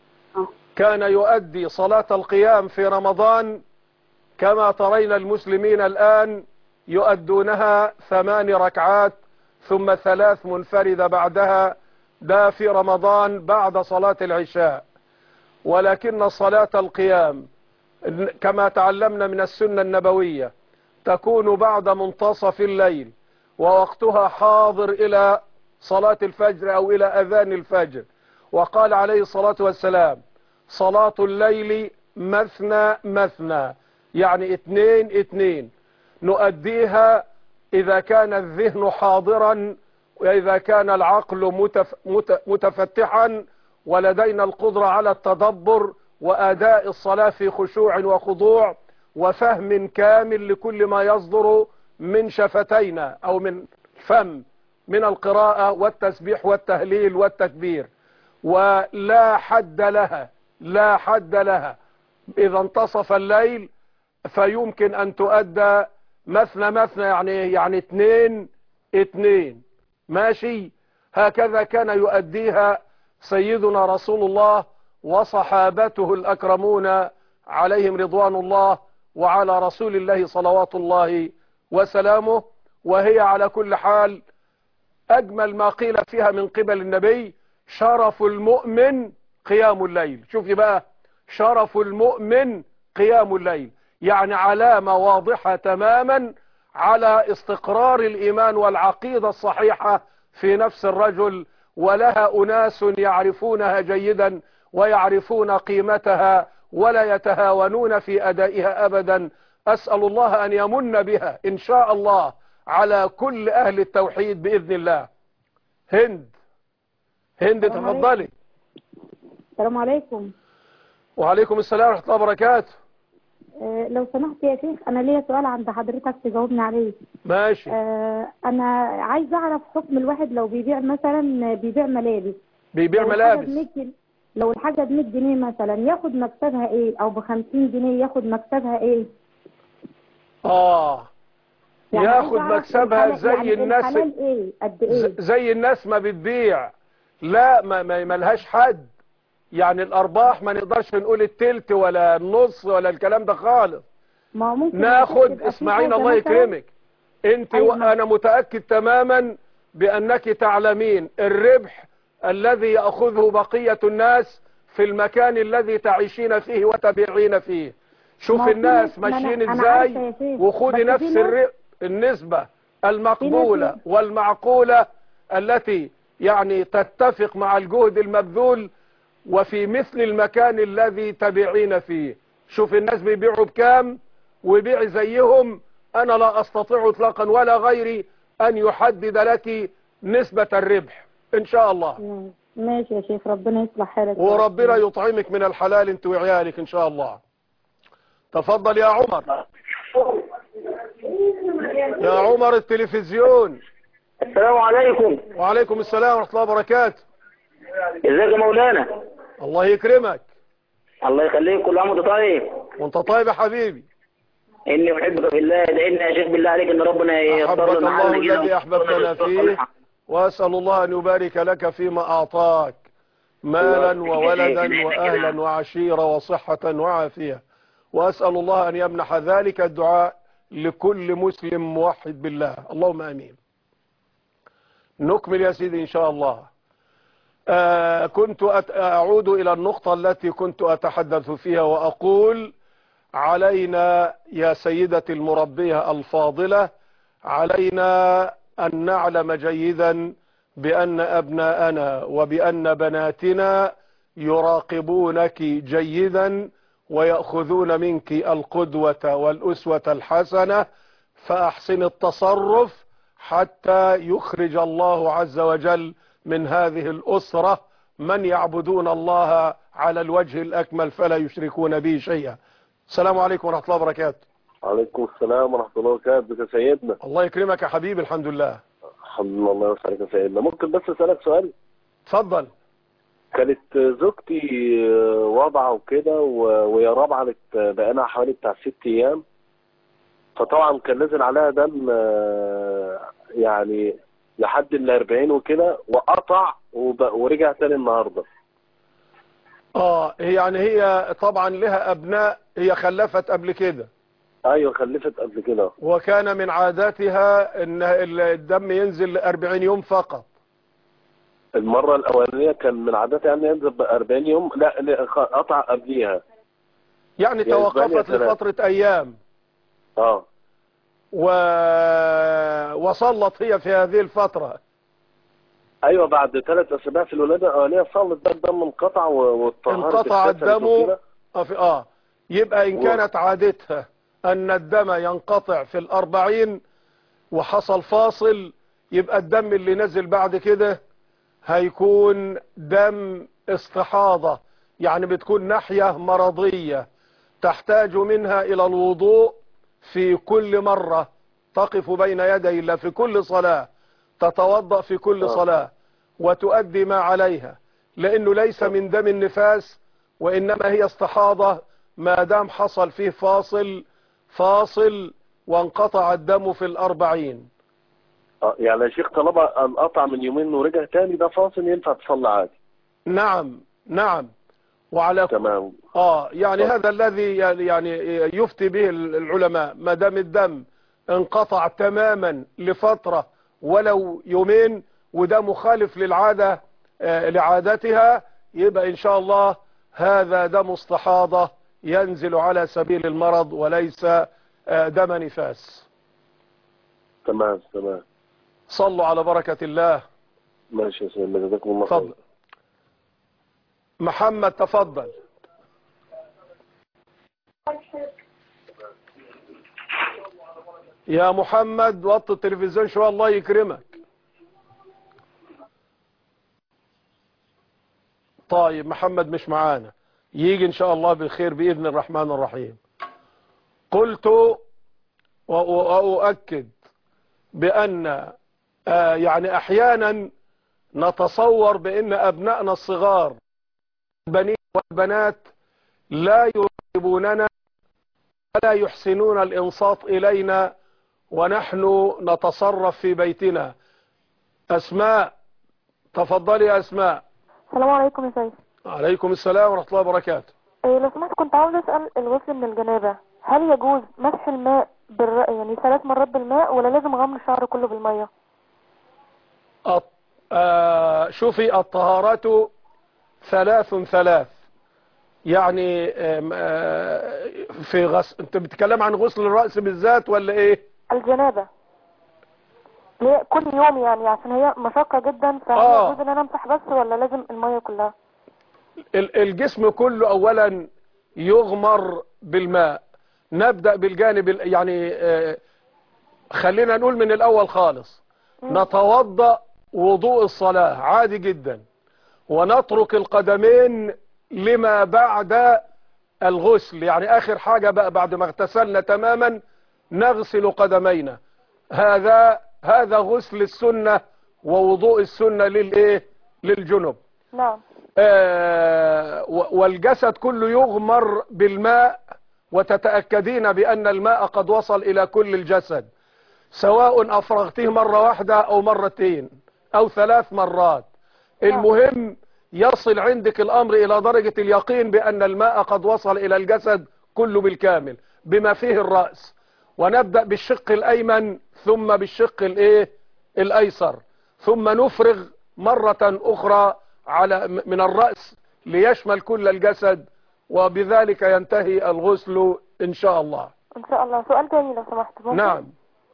كان يؤدي صلاة القيام في رمضان كما ترين المسلمين الآن يؤدونها ثمان ركعات ثم ثلاث منفردة بعدها ده في رمضان بعد صلاة العشاء ولكن صلاة القيام كما تعلمنا من السنة النبوية تكون بعد منتصف الليل ووقتها حاضر إلى صلاة الفجر أو إلى أذان الفجر وقال عليه الصلاة والسلام صلاة الليل مثنى مثنى يعني اتنين اتنين نؤديها إذا كان الذهن حاضرا وإذا كان العقل متف مت متفتحا ولدينا القدرة على التدبر وأداء الصلاة في خشوع وخضوع وفهم كامل لكل ما يصدر من شفتينا أو من فم من القراءة والتسبيح والتهليل والتكبير ولا حد لها لا حد لها إذا انتصف الليل فيمكن أن تؤدى مثنى مثنى يعني يعني اتنين اتنين ماشي هكذا كان يؤديها سيدنا رسول الله وصحابته الأكرمون عليهم رضوان الله وعلى رسول الله صلوات الله وسلامه وهي على كل حال أجمل ما قيل فيها من قبل النبي شرف المؤمن قيام الليل شوفي بقى شرف المؤمن قيام الليل يعني علامة واضحة تماما على استقرار الإيمان والعقيدة الصحيحة في نفس الرجل ولها أناس يعرفونها جيدا ويعرفون قيمتها ولا يتهاونون في أدائها أبدا أسأل الله أن يمن بها إن شاء الله على كل أهل التوحيد بإذن الله هند هند السلام عليكم. تفضلي السلام عليكم وعليكم السلام ورحمة الله وبركاته آه، لو سمحت يا شيخ انا ليا سؤال عند حضرتك تجاوبني عليه ماشي آه، انا عايز اعرف حكم الواحد لو بيبيع مثلا بيبيع ملابس بيبيع لو الحاجة ملابس ب 100 جن- لو الحاجة ب 100 جنيه مثلا ياخد مكسبها ايه او ب 50 جنيه ياخد مكسبها ايه آه يعني عايز ياخد أعرف مكسبها الحلال- زي يعني الناس الحلال ايه قد ايه ز- زي الناس ما بتبيع لا ما ما ملهاش حد يعني الارباح ما نقدرش نقول التلت ولا النص ولا الكلام ده خالص ما هو ممكن ناخد تبقى في اسمعين حاجة الله مثلاً- يكرمك انت أيوة. وانا متأكد تماما بانك تعلمين الربح الذي يأخذه بقية الناس في المكان الذي تعيشين فيه وتبيعين فيه شوف ما هو في الناس ناس- ما أنا- ماشيين أنا عارفة ازاي يا شيخ، وخدي بس في نفس ناس- الر- النسبة المقبولة ناس- والمعقولة التي يعني تتفق مع الجهد المبذول وفي مثل المكان الذي تبيعين فيه شوف الناس بيبيعوا بكام وبيع زيهم انا لا استطيع اطلاقا ولا غيري ان يحدد لك نسبة الربح ان شاء الله ماشي يا شيخ ربنا يصلح حالك وربنا يطعمك من الحلال انت وعيالك ان شاء الله تفضل يا عمر يا عمر التلفزيون السلام عليكم وعليكم السلام ورحمة الله وبركاته ازيك يا مولانا الله يكرمك الله يخليك كل عام وانت طيب وانت طيب يا حبيبي اني احبك في الله ادعي لنا يا شيخ بالله عليك ان ربنا أحبك ييسر الله لنا كده الذي أحببتنا فيه وأسأل الله أن يبارك لك فيما أعطاك مالا وولدا وأهلا وعشيرة وصحة وعافية وأسأل الله أن يمنح ذلك الدعاء لكل مسلم موحد بالله اللهم أمين نكمل يا سيدي إن شاء الله آه كنت أت- أعود إلى النقطة التي كنت أتحدث فيها وأقول علينا يا سيدتي المربية الفاضلة علينا أن نعلم جيدا بأن أبناءنا وبأن بناتنا يراقبونك جيدا ويأخذون منك القدوة والأسوة الحسنة فأحسن التصرف حتى يخرج الله عز وجل من هذه الأسرة من يعبدون الله على الوجه الأكمل فلا يشركون به شيئا السلام عليكم ورحمة الله وبركاته عليكم السلام ورحمة الله وبركاته يا سيدنا الله يكرمك يا حبيبي الحمد لله الحمد لله الله يسعدك يا سيدنا ممكن بس أسألك سؤال اتفضل كانت زوجتي واضعة وكده و- وهي رابعة بت- بقالها حوالي بتاع ست أيام فطبعا كان نزل عليها دم آه، يعني لحد ال 40 وكده وقطع وب- ورجع تاني النهارده اه يعني هي طبعا لها ابناء هي خلفت قبل كده ايوه خلفت قبل كده وكان من عاداتها ان الدم ينزل 40 يوم فقط المرة الأولانية كان من عادتها يعني ينزل ب 40 يوم لا لا، خ- قطع قبليها يعني يا إسبانيا توقفت ثلاثة. لفترة ايام اه و... وصلت هي في هذه الفترة ايوه بعد ثلاث اسابيع في الولاده الاولانيه صلت بقى الدم انقطع و- واتطهرت انقطع اتغسلت الدم وكده. اه في- اه يبقى ان و- كانت عادتها ان الدم ينقطع في الاربعين وحصل فاصل يبقى الدم اللي نزل بعد كده هيكون دم استحاضة يعني بتكون ناحية مرضية تحتاج منها الى الوضوء في كل مرة تقف بين يدي الله في كل صلاة تتوضأ في كل آه. صلاة وتؤدي ما عليها لانه ليس من دم النفاس وانما هي استحاضة ما دام حصل فيه فاصل فاصل وانقطع الدم في الاربعين اه يعني يا شيخ طالما انقطع من يومين ورجع تاني ده فاصل ينفع تصلي عادي نعم نعم وعلى تمام اه يعني طب. هذا الذي يعني يفتي به العلماء ما دام الدم انقطع تماما لفترة ولو يومين وده مخالف للعادة آه، لعادتها يبقى ان شاء الله هذا دم استحاضة ينزل على سبيل المرض وليس آه، دم نفاس تمام تمام صلوا على بركة الله ماشي يا سيدنا جزاكم الله تفضل خير محمد تفضل يا محمد وطي التلفزيون شوية الله يكرمك طيب محمد مش معانا يجي ان شاء الله بخير بإذن الرحمن الرحيم قلت و- و- وأؤكد بأن آه، يعني أحيانا نتصور بأن أبنائنا الصغار البنين والبنات لا يرغبوننا ولا يحسنون الإنصات إلينا ونحن نتصرف في بيتنا أسماء تفضلي يا أسماء السلام عليكم يا سيد عليكم السلام ورحمة الله وبركاته إيه لو سمحت كنت عاوز اسال الغسل من الجنابه هل يجوز مسح الماء بالر... يعني ثلاث مرات بالماء ولا لازم غمر الشعر كله بالميه الط- آه، شوفي الطهارة ثلاث ثلاث يعني آم، آه، في غسل انت بتتكلم عن غسل الرأس بالذات ولا ايه الجنابه ليه كل يوم يعني عشان هي مشقه جدا فهل آه. يجوز ان انا امسح بس ولا لازم الميه كلها ال- الجسم كله اولا يغمر بالماء نبدأ بالجانب ال- يعني آه، خلينا نقول من الاول خالص نتوضأ وضوء الصلاة عادي جدا ونترك القدمين لما بعد الغسل يعني اخر حاجة بقى بعد ما اغتسلنا تماما نغسل قدمينا هذا هذا غسل السنة ووضوء السنة للايه للجنب نعم آه، و- والجسد كله يغمر بالماء وتتأكدين بأن الماء قد وصل إلى كل الجسد سواء أفرغته مرة واحدة أو مرتين أو ثلاث مرات المهم يصل عندك الأمر إلى درجة اليقين بأن الماء قد وصل إلى الجسد كله بالكامل بما فيه الرأس ونبدأ بالشق الأيمن ثم بالشق الإيه الأيسر ثم نفرغ مرة أخرى على من الرأس ليشمل كل الجسد وبذلك ينتهي الغسل إن شاء الله ان شاء الله سؤال تاني لو سمحت ممكن؟ نعم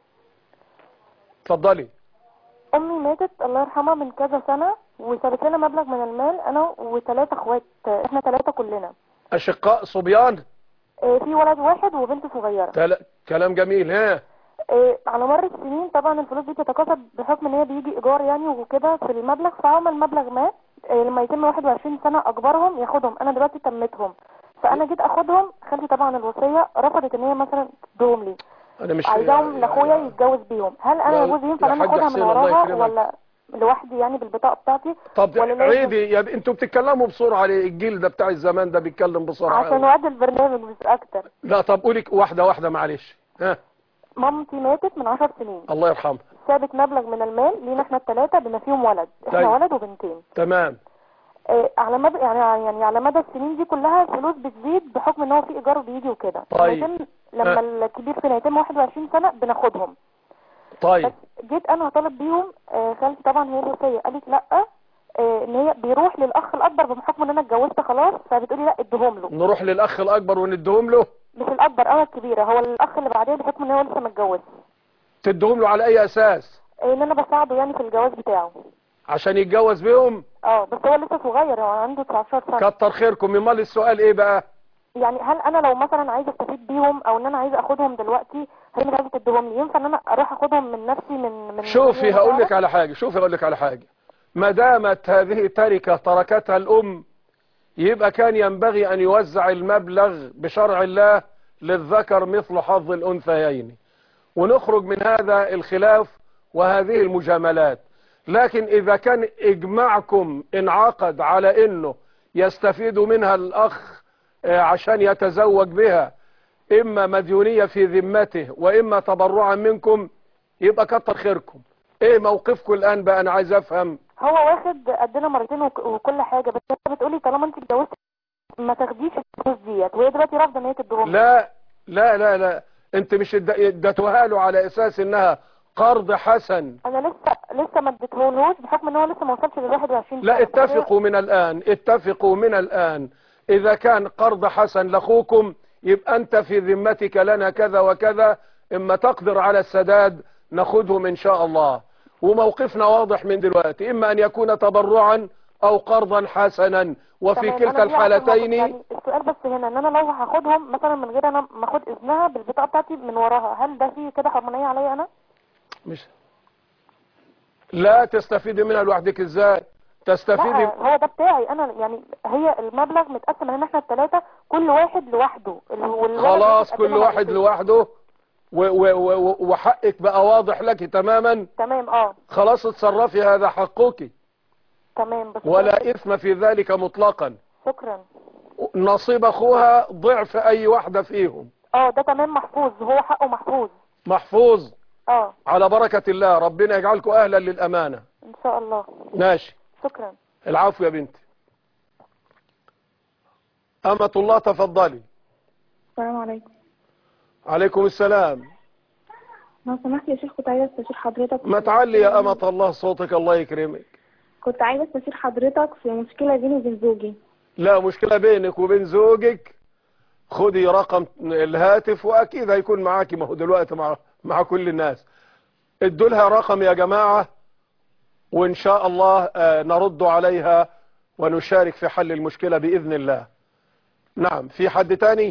تفضلي امي ماتت الله يرحمها من كذا سنه وسابت لنا مبلغ من المال انا وثلاثه اخوات احنا ثلاثه كلنا أشقاء صبيان إيه، في ولد واحد وبنت صغيره كلا- كلام جميل ها إيه، على مر السنين طبعا الفلوس دي تتكاثر بحكم ان هي بيجي ايجار يعني وكده في المبلغ فهم المبلغ مات إيه، لما يتم 21 سنه اجبرهم ياخدهم انا دلوقتي تمتهم فانا جيت اخدهم خالتي طبعا الوصيه رفضت ان هي مثلا تدوم لي أنا مش عايزاهم لاخويا يتجوز بيهم هل انا يا- يجوز ينفع يا ان انا حاج اخدها من حسين الله وراها يكرمك. ولا لوحدي يعني بالبطاقه بتاعتي طب ولا لازم- عيدي يا ب... انتوا بتتكلموا بسرعة ليه الجيل ده بتاع الزمان ده بيتكلم بسرعة عشان أوي. وقت البرنامج مش اكتر لا طب قولي واحدة واحدة معلش ها مامتي ماتت من 10 سنين الله يرحمها سابت مبلغ من المال لينا احنا الثلاثه بما فيهم ولد احنا طيب. ولد وبنتين تمام آه، على مدى يعني يعني على مدى السنين دي كلها الفلوس بتزيد بحكم ان هو في ايجار بيجي وكده طيب. لما يتم لما آه. الكبير فينا يتم 21 سنه بناخدهم طيب جيت انا هطالب بيهم آه، خالتي طبعا هي الوصيه قالت لا آه، ان هي بيروح للاخ الاكبر بحكم ان انا اتجوزت خلاص فبتقولي لا اديهم له نروح للأخ الأكبر وندهم له مش الاكبر انا الكبيره هو الاخ اللي بعديه بحكم ان هو لسه ما اتجوزش تدهم له على أي أساس آه، ان انا بساعده يعني في الجواز بتاعه عشان يتجوز بيهم اه بس هو لسه صغير هو عنده 19 سنه كتر خيركم امال السؤال ايه بقى يعني هل انا لو مثلا عايزه استفيد بيهم او ان انا عايزه اخدهم دلوقتي هي مش عايزه تديهم لي ينفع ان انا اروح اخدهم من نفسي من من شوفي من هقول لك المساعدة؟ على حاجة شوفي هقول لك على حاجة ما دامت هذه تركة تركتها الأم يبقى كان ينبغي أن يوزع المبلغ بشرع الله للذكر مثل حظ الأنثيين ونخرج من هذا الخلاف وهذه المجاملات لكن إذا كان إجماعكم انعقد على أنه يستفيد منها الأخ آه، عشان يتزوج بها إما مديونية في ذمته وإما تبرعا منكم يبقى كتر خيركم ايه موقفكم الان بقى انا عايز افهم هو واخد قدنا مرتين وك- وكل حاجه بس انت بتقولي طالما انت اتجوزت ما تاخديش الفلوس ديت وهي دلوقتي رافضه ان هي تديهم لا لا لا لا انت مش اد- اديتوها له على اساس انها قرض حسن انا لسه لسه ما اديتهولهوش بحكم ان هو لسه ما وصلش لل 21 لا سنة. اتفقوا من الآن اتفقوا من الآن إذا كان قرض حسن لأخوكم يبقى أنت في ذمتك لنا كذا وكذا إما تقدر على السداد ناخدهم إن شاء الله وموقفنا واضح من دلوقتي إما أن يكون تبرعا أو قرضا حسنا وفي تمام، كلتا أنا دي عارفة الموقف. الحالتين يعني السؤال بس هنا ان انا لو هاخدهم مثلا من غير انا ما اخد اذنها بالبطاقه بتاعتي من وراها هل ده فيه كده حرمانيه عليا انا مش لا تستفيدي منها لوحدك ازاي تستفيدي لا هو ده بتاعي انا يعني هي المبلغ متقسم ان احنا الثلاثه كل واحد لوحده ال- والولد خلاص بيتقدم كل له واحد مرتين. لوحده و و و وحقك بقى واضح لك تماما تمام اه خلاص اتصرفي هذا حقك تمام بس ولا إثم في ذلك مطلقا شكرا نصيب أخوها ضعف أي واحدة فيهم اه ده تمام محفوظ هو حقه محفوظ محفوظ اه على بركة الله ربنا يجعلكم أهلا للأمانة ان شاء الله ماشي شكرا العفو يا بنتي أمة الله تفضلي السلام عليكم عليكم السلام لو سمحت يا شيخ كنت عايزة استشير حضرتك ما تعلي يا أمة الله صوتك الله يكرمك كنت عايزة استشير حضرتك في مشكلة بيني وبين زوجي لا مشكلة بينك وبين زوجك خدي رقم الهاتف وأكيد هيكون معاكي ما هو دلوقتي مع, مع كل الناس ادوا لها رقم يا جماعة وإن شاء الله آه، نرد عليها ونشارك في حل المشكلة بإذن الله نعم في حد تاني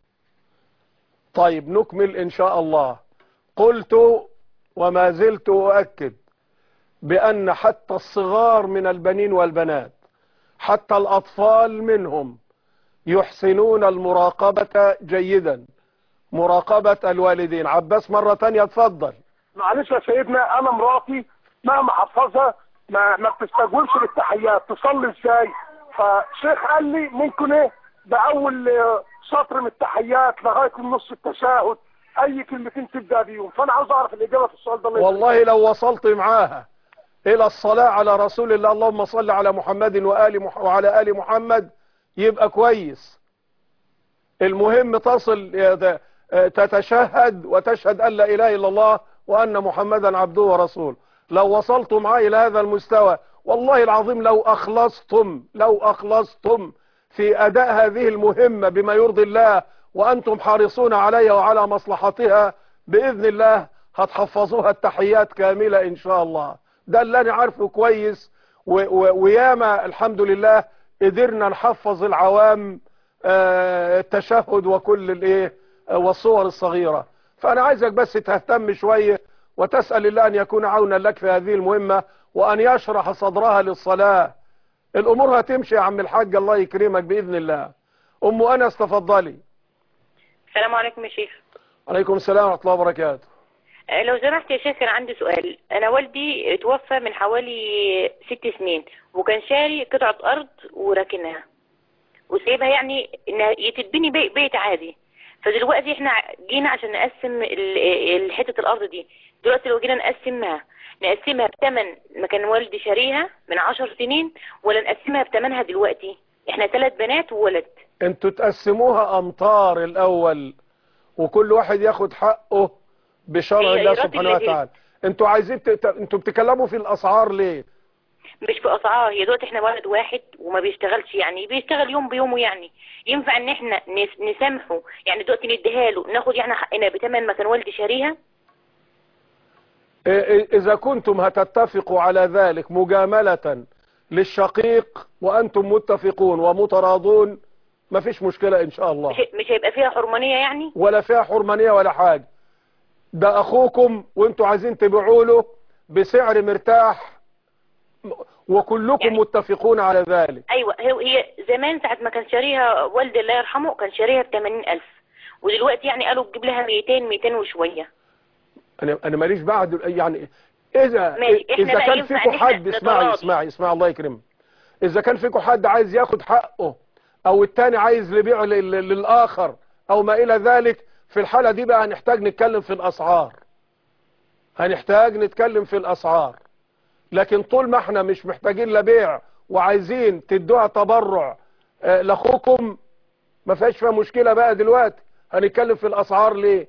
طيب نكمل إن شاء الله قلت وما زلت أؤكد بأن حتى الصغار من البنين والبنات حتى الأطفال منهم يحسنون المراقبة جيدا مراقبة الوالدين عباس مرة تانية اتفضل معلش يا سيدنا انا مراتي مهما حفظها ما ما بتستجوبش للتحيات تصلي ازاي فشيخ قال لي ممكن ايه باول آه، سطر من التحيات لغايه نص التشهد اي كلمتين تبدا بيهم فانا عاوز اعرف الاجابه في السؤال ده الله يبارك والله لو وصلت معاها إلى الصلاة على رسول الله اللهم صل على محمد وآل مح وعلى آل محمد يبقى كويس المهم تصل يا- تتشهد وتشهد أن لا إله إلا الله وأن محمدا عبده ورسوله لو وصلتم معي إلى هذا المستوى والله العظيم لو أخلصتم لو أخلصتم في أداء هذه المهمة بما يرضي الله وأنتم حريصون عليها وعلى مصلحتها بإذن الله هتحفظوها التحيات كاملة إن شاء الله ده اللي أنا عارفه كويس و- و- وياما الحمد لله قدرنا نحفظ العوام آه، التشهد وكل الايه آه، والصور الصغيرة فأنا عايزك بس تهتم شوية وتسأل الله أن يكون عونا لك في هذه المهمة وأن يشرح صدرها للصلاة الأمور هتمشي يا عم الحاج الله يكرمك بإذن الله أم أنس تفضلي السلام عليكم يا شيخ عليكم السلام ورحمة الله وبركاته آه، لو سمحت يا شيخ كان عندي سؤال انا والدي توفى من حوالي ست سنين وكان شاري قطعة ارض وراكنها وسايبها يعني انها يتبني بي- بيت عادي فدلوقتي احنا جينا عشان نقسم ال- ال- حتة الارض دي دلوقتي لو جينا نقسمها نقسمها بتمن ما كان والدي شاريها من عشر سنين ولا نقسمها بتمنها دلوقتي احنا ثلاث بنات وولد انتوا تقسموها امطار الاول وكل واحد ياخد حقه بشرع هي الله إيراد سبحانه الذي- وتعالى انتوا عايزين ت... انتوا بتتكلموا في الاسعار ليه مش في اسعار هي دلوقتي احنا ولد واحد وما بيشتغلش يعني بيشتغل يوم بيومه يعني ينفع ان احنا نس- نسامحه يعني دلوقتي نديها له ناخد يعني حقنا بتمن ما كان والدي شاريها إ- إ- اذا كنتم هتتفقوا على ذلك مجاملة للشقيق وانتم متفقون ومتراضون مفيش مشكلة ان شاء الله مش مش هيبقى فيها حرمانية يعني ولا فيها حرمانية ولا حاجة ده اخوكم وانتوا عايزين تبيعوا له بسعر مرتاح وكلكم يعني متفقون على ذلك ايوه هي هي زمان ساعة ما كان شاريها والدي الله يرحمه كان شاريها ب 80000 ودلوقتي يعني قالوا تجيب لها 200 200 وشوية انا انا ماليش بعد يعني اذا ماشي، إحنا اذا بقى كان ينفع فيكم إن إحنا حد اسمعي نتراضي. اسمعي اسمعي الله يكرمك اذا كان فيكم حد عايز ياخد حقه او التاني عايز يبيع لل- للاخر او ما الى ذلك في الحالة دي بقى هنحتاج نتكلم في الاسعار هنحتاج نتكلم في الاسعار لكن طول ما احنا مش محتاجين لا بيع وعايزين تدوها تبرع آه، لاخوكم ما فيهاش فيها مشكلة بقى دلوقتي هنتكلم في الاسعار ليه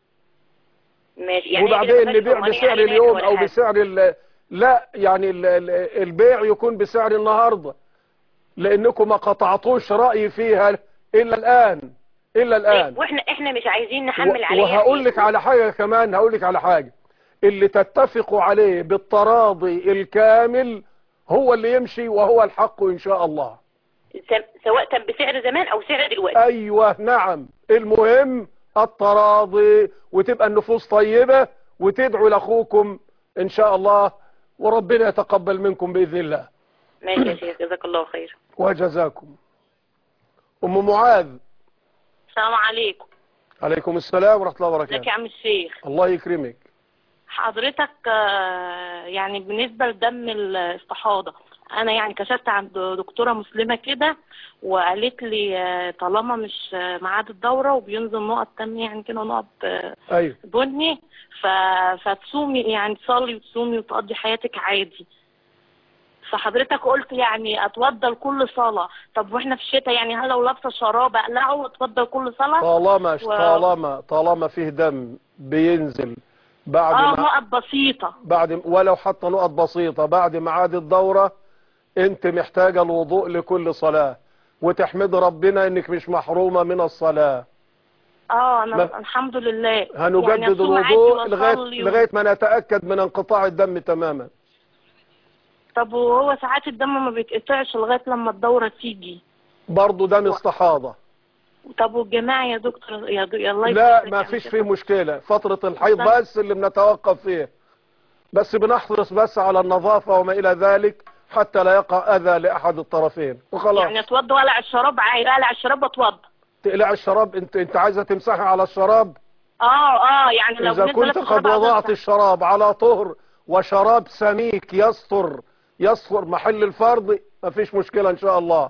ماشي يعني هي كده وبعدين ما فيهاش نبيع حرمانية بسعر علينا اليوم ولا او حاجة. بسعر ال لا يعني ال- ال- البيع يكون بسعر النهاردة لانكم ما قطعتوش رأي فيها الا الان الا الان واحنا احنا مش عايزين نحمل و- عليها وهقول لك على حاجة كمان هقول لك على حاجة اللي تتفقوا عليه بالتراضي الكامل هو اللي يمشي وهو الحق ان شاء الله س- سواء كان بسعر زمان او سعر دلوقتي ايوه نعم المهم التراضي وتبقى النفوس طيبة وتدعوا لاخوكم ان شاء الله وربنا يتقبل منكم باذن الله ماشي يا شيخ جزاك الله خير وجزاكم ام معاذ السلام عليكم عليكم السلام ورحمة الله ازيك يا وبركاته عم الشيخ الله يكرمك حضرتك آه، يعني بالنسبة لدم الاستحاضة انا يعني كشفت عند دكتورة مسلمة كده وقالت لي آه، طالما مش آه، ميعاد الدورة وبينزل نقط دم يعني كده نقط آه، ايوه بني ف... فتصومي يعني تصلي وتصومي وتقضي حياتك عادي فحضرتك قلت يعني اتوضى لكل صلاة طب واحنا في الشتاء يعني هل لو لابسه شراب اقلعه واتوضى لكل صلاة طالما و... طالما طالما فيه دم بينزل بعد اه ما نقط بسيطة بعد ولو حتى نقط بسيطة بعد ميعاد الدورة انت محتاجة الوضوء لكل صلاة وتحمد ربنا انك مش محرومة من الصلاة اه انا ما- الحمد لله يعني هنجدد أصوم عادي الوضوء لغاية, وأصلي و- لغاية ما نتأكد من انقطاع الدم تماما طب وهو ساعات الدم ما بيتقطعش لغاية لما الدورة تيجي برضو دم استحاضة طب والجماعة يا دكتور يا, دو... يا الله لا يبارك ما لك يا فيش شيخ. فيه مشكلة فترة الحيض طب. بس اللي بنتوقف فيه بس بنحرص بس على النظافة وما إلى ذلك حتى لا يقع أذى لأحد الطرفين وخلاص يعني اتوضى ولا الشراب عادي اقلع الشراب واتوضى تقلع الشراب انت انت عايزة تمسحي على الشراب اه اه يعني لو إذا بالنسبة كنت لابس قد شراب وضعت أقدر- الشراب على طهر وشراب سميك يستر يستر محل الفرض ما فيش مشكلة إن شاء الله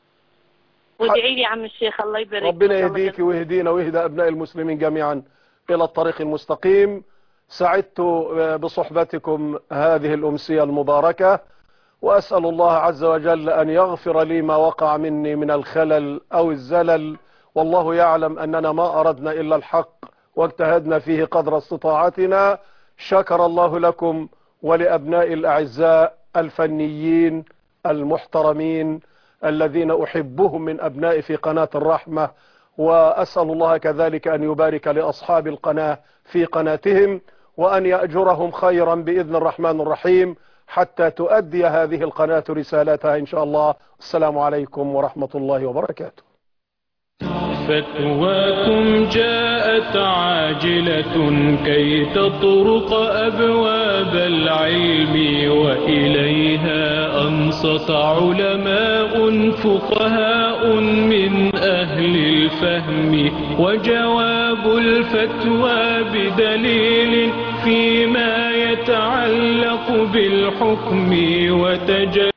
وادعي لي يا عم الشيخ الله يبارك ربنا لك. يهديك ويهدينا ويهدى أبناء المسلمين جميعا إلى الطريق المستقيم سعدت بصحبتكم هذه الأمسية المباركة وأسأل الله عز وجل أن يغفر لي ما وقع مني من الخلل أو الزلل والله يعلم أننا ما أردنا إلا الحق واجتهدنا فيه قدر استطاعتنا شكر الله لكم ولأبناء الأعزاء الفنيين المحترمين الذين أحبهم من أبناء في قناة الرحمة وأسأل الله كذلك أن يبارك لأصحاب القناة في قناتهم وأن يأجرهم خيرا بإذن الرحمن الرحيم حتى تؤدي هذه القناة رسالتها إن شاء الله السلام عليكم ورحمة الله وبركاته فتواكم جاءت عاجلة كي تطرق أبواب العلم وإليها أنصت علماء فقهاء من أهل الفهم وجواب الفتوى بدليل فيما يتعلق بالحكم وتجل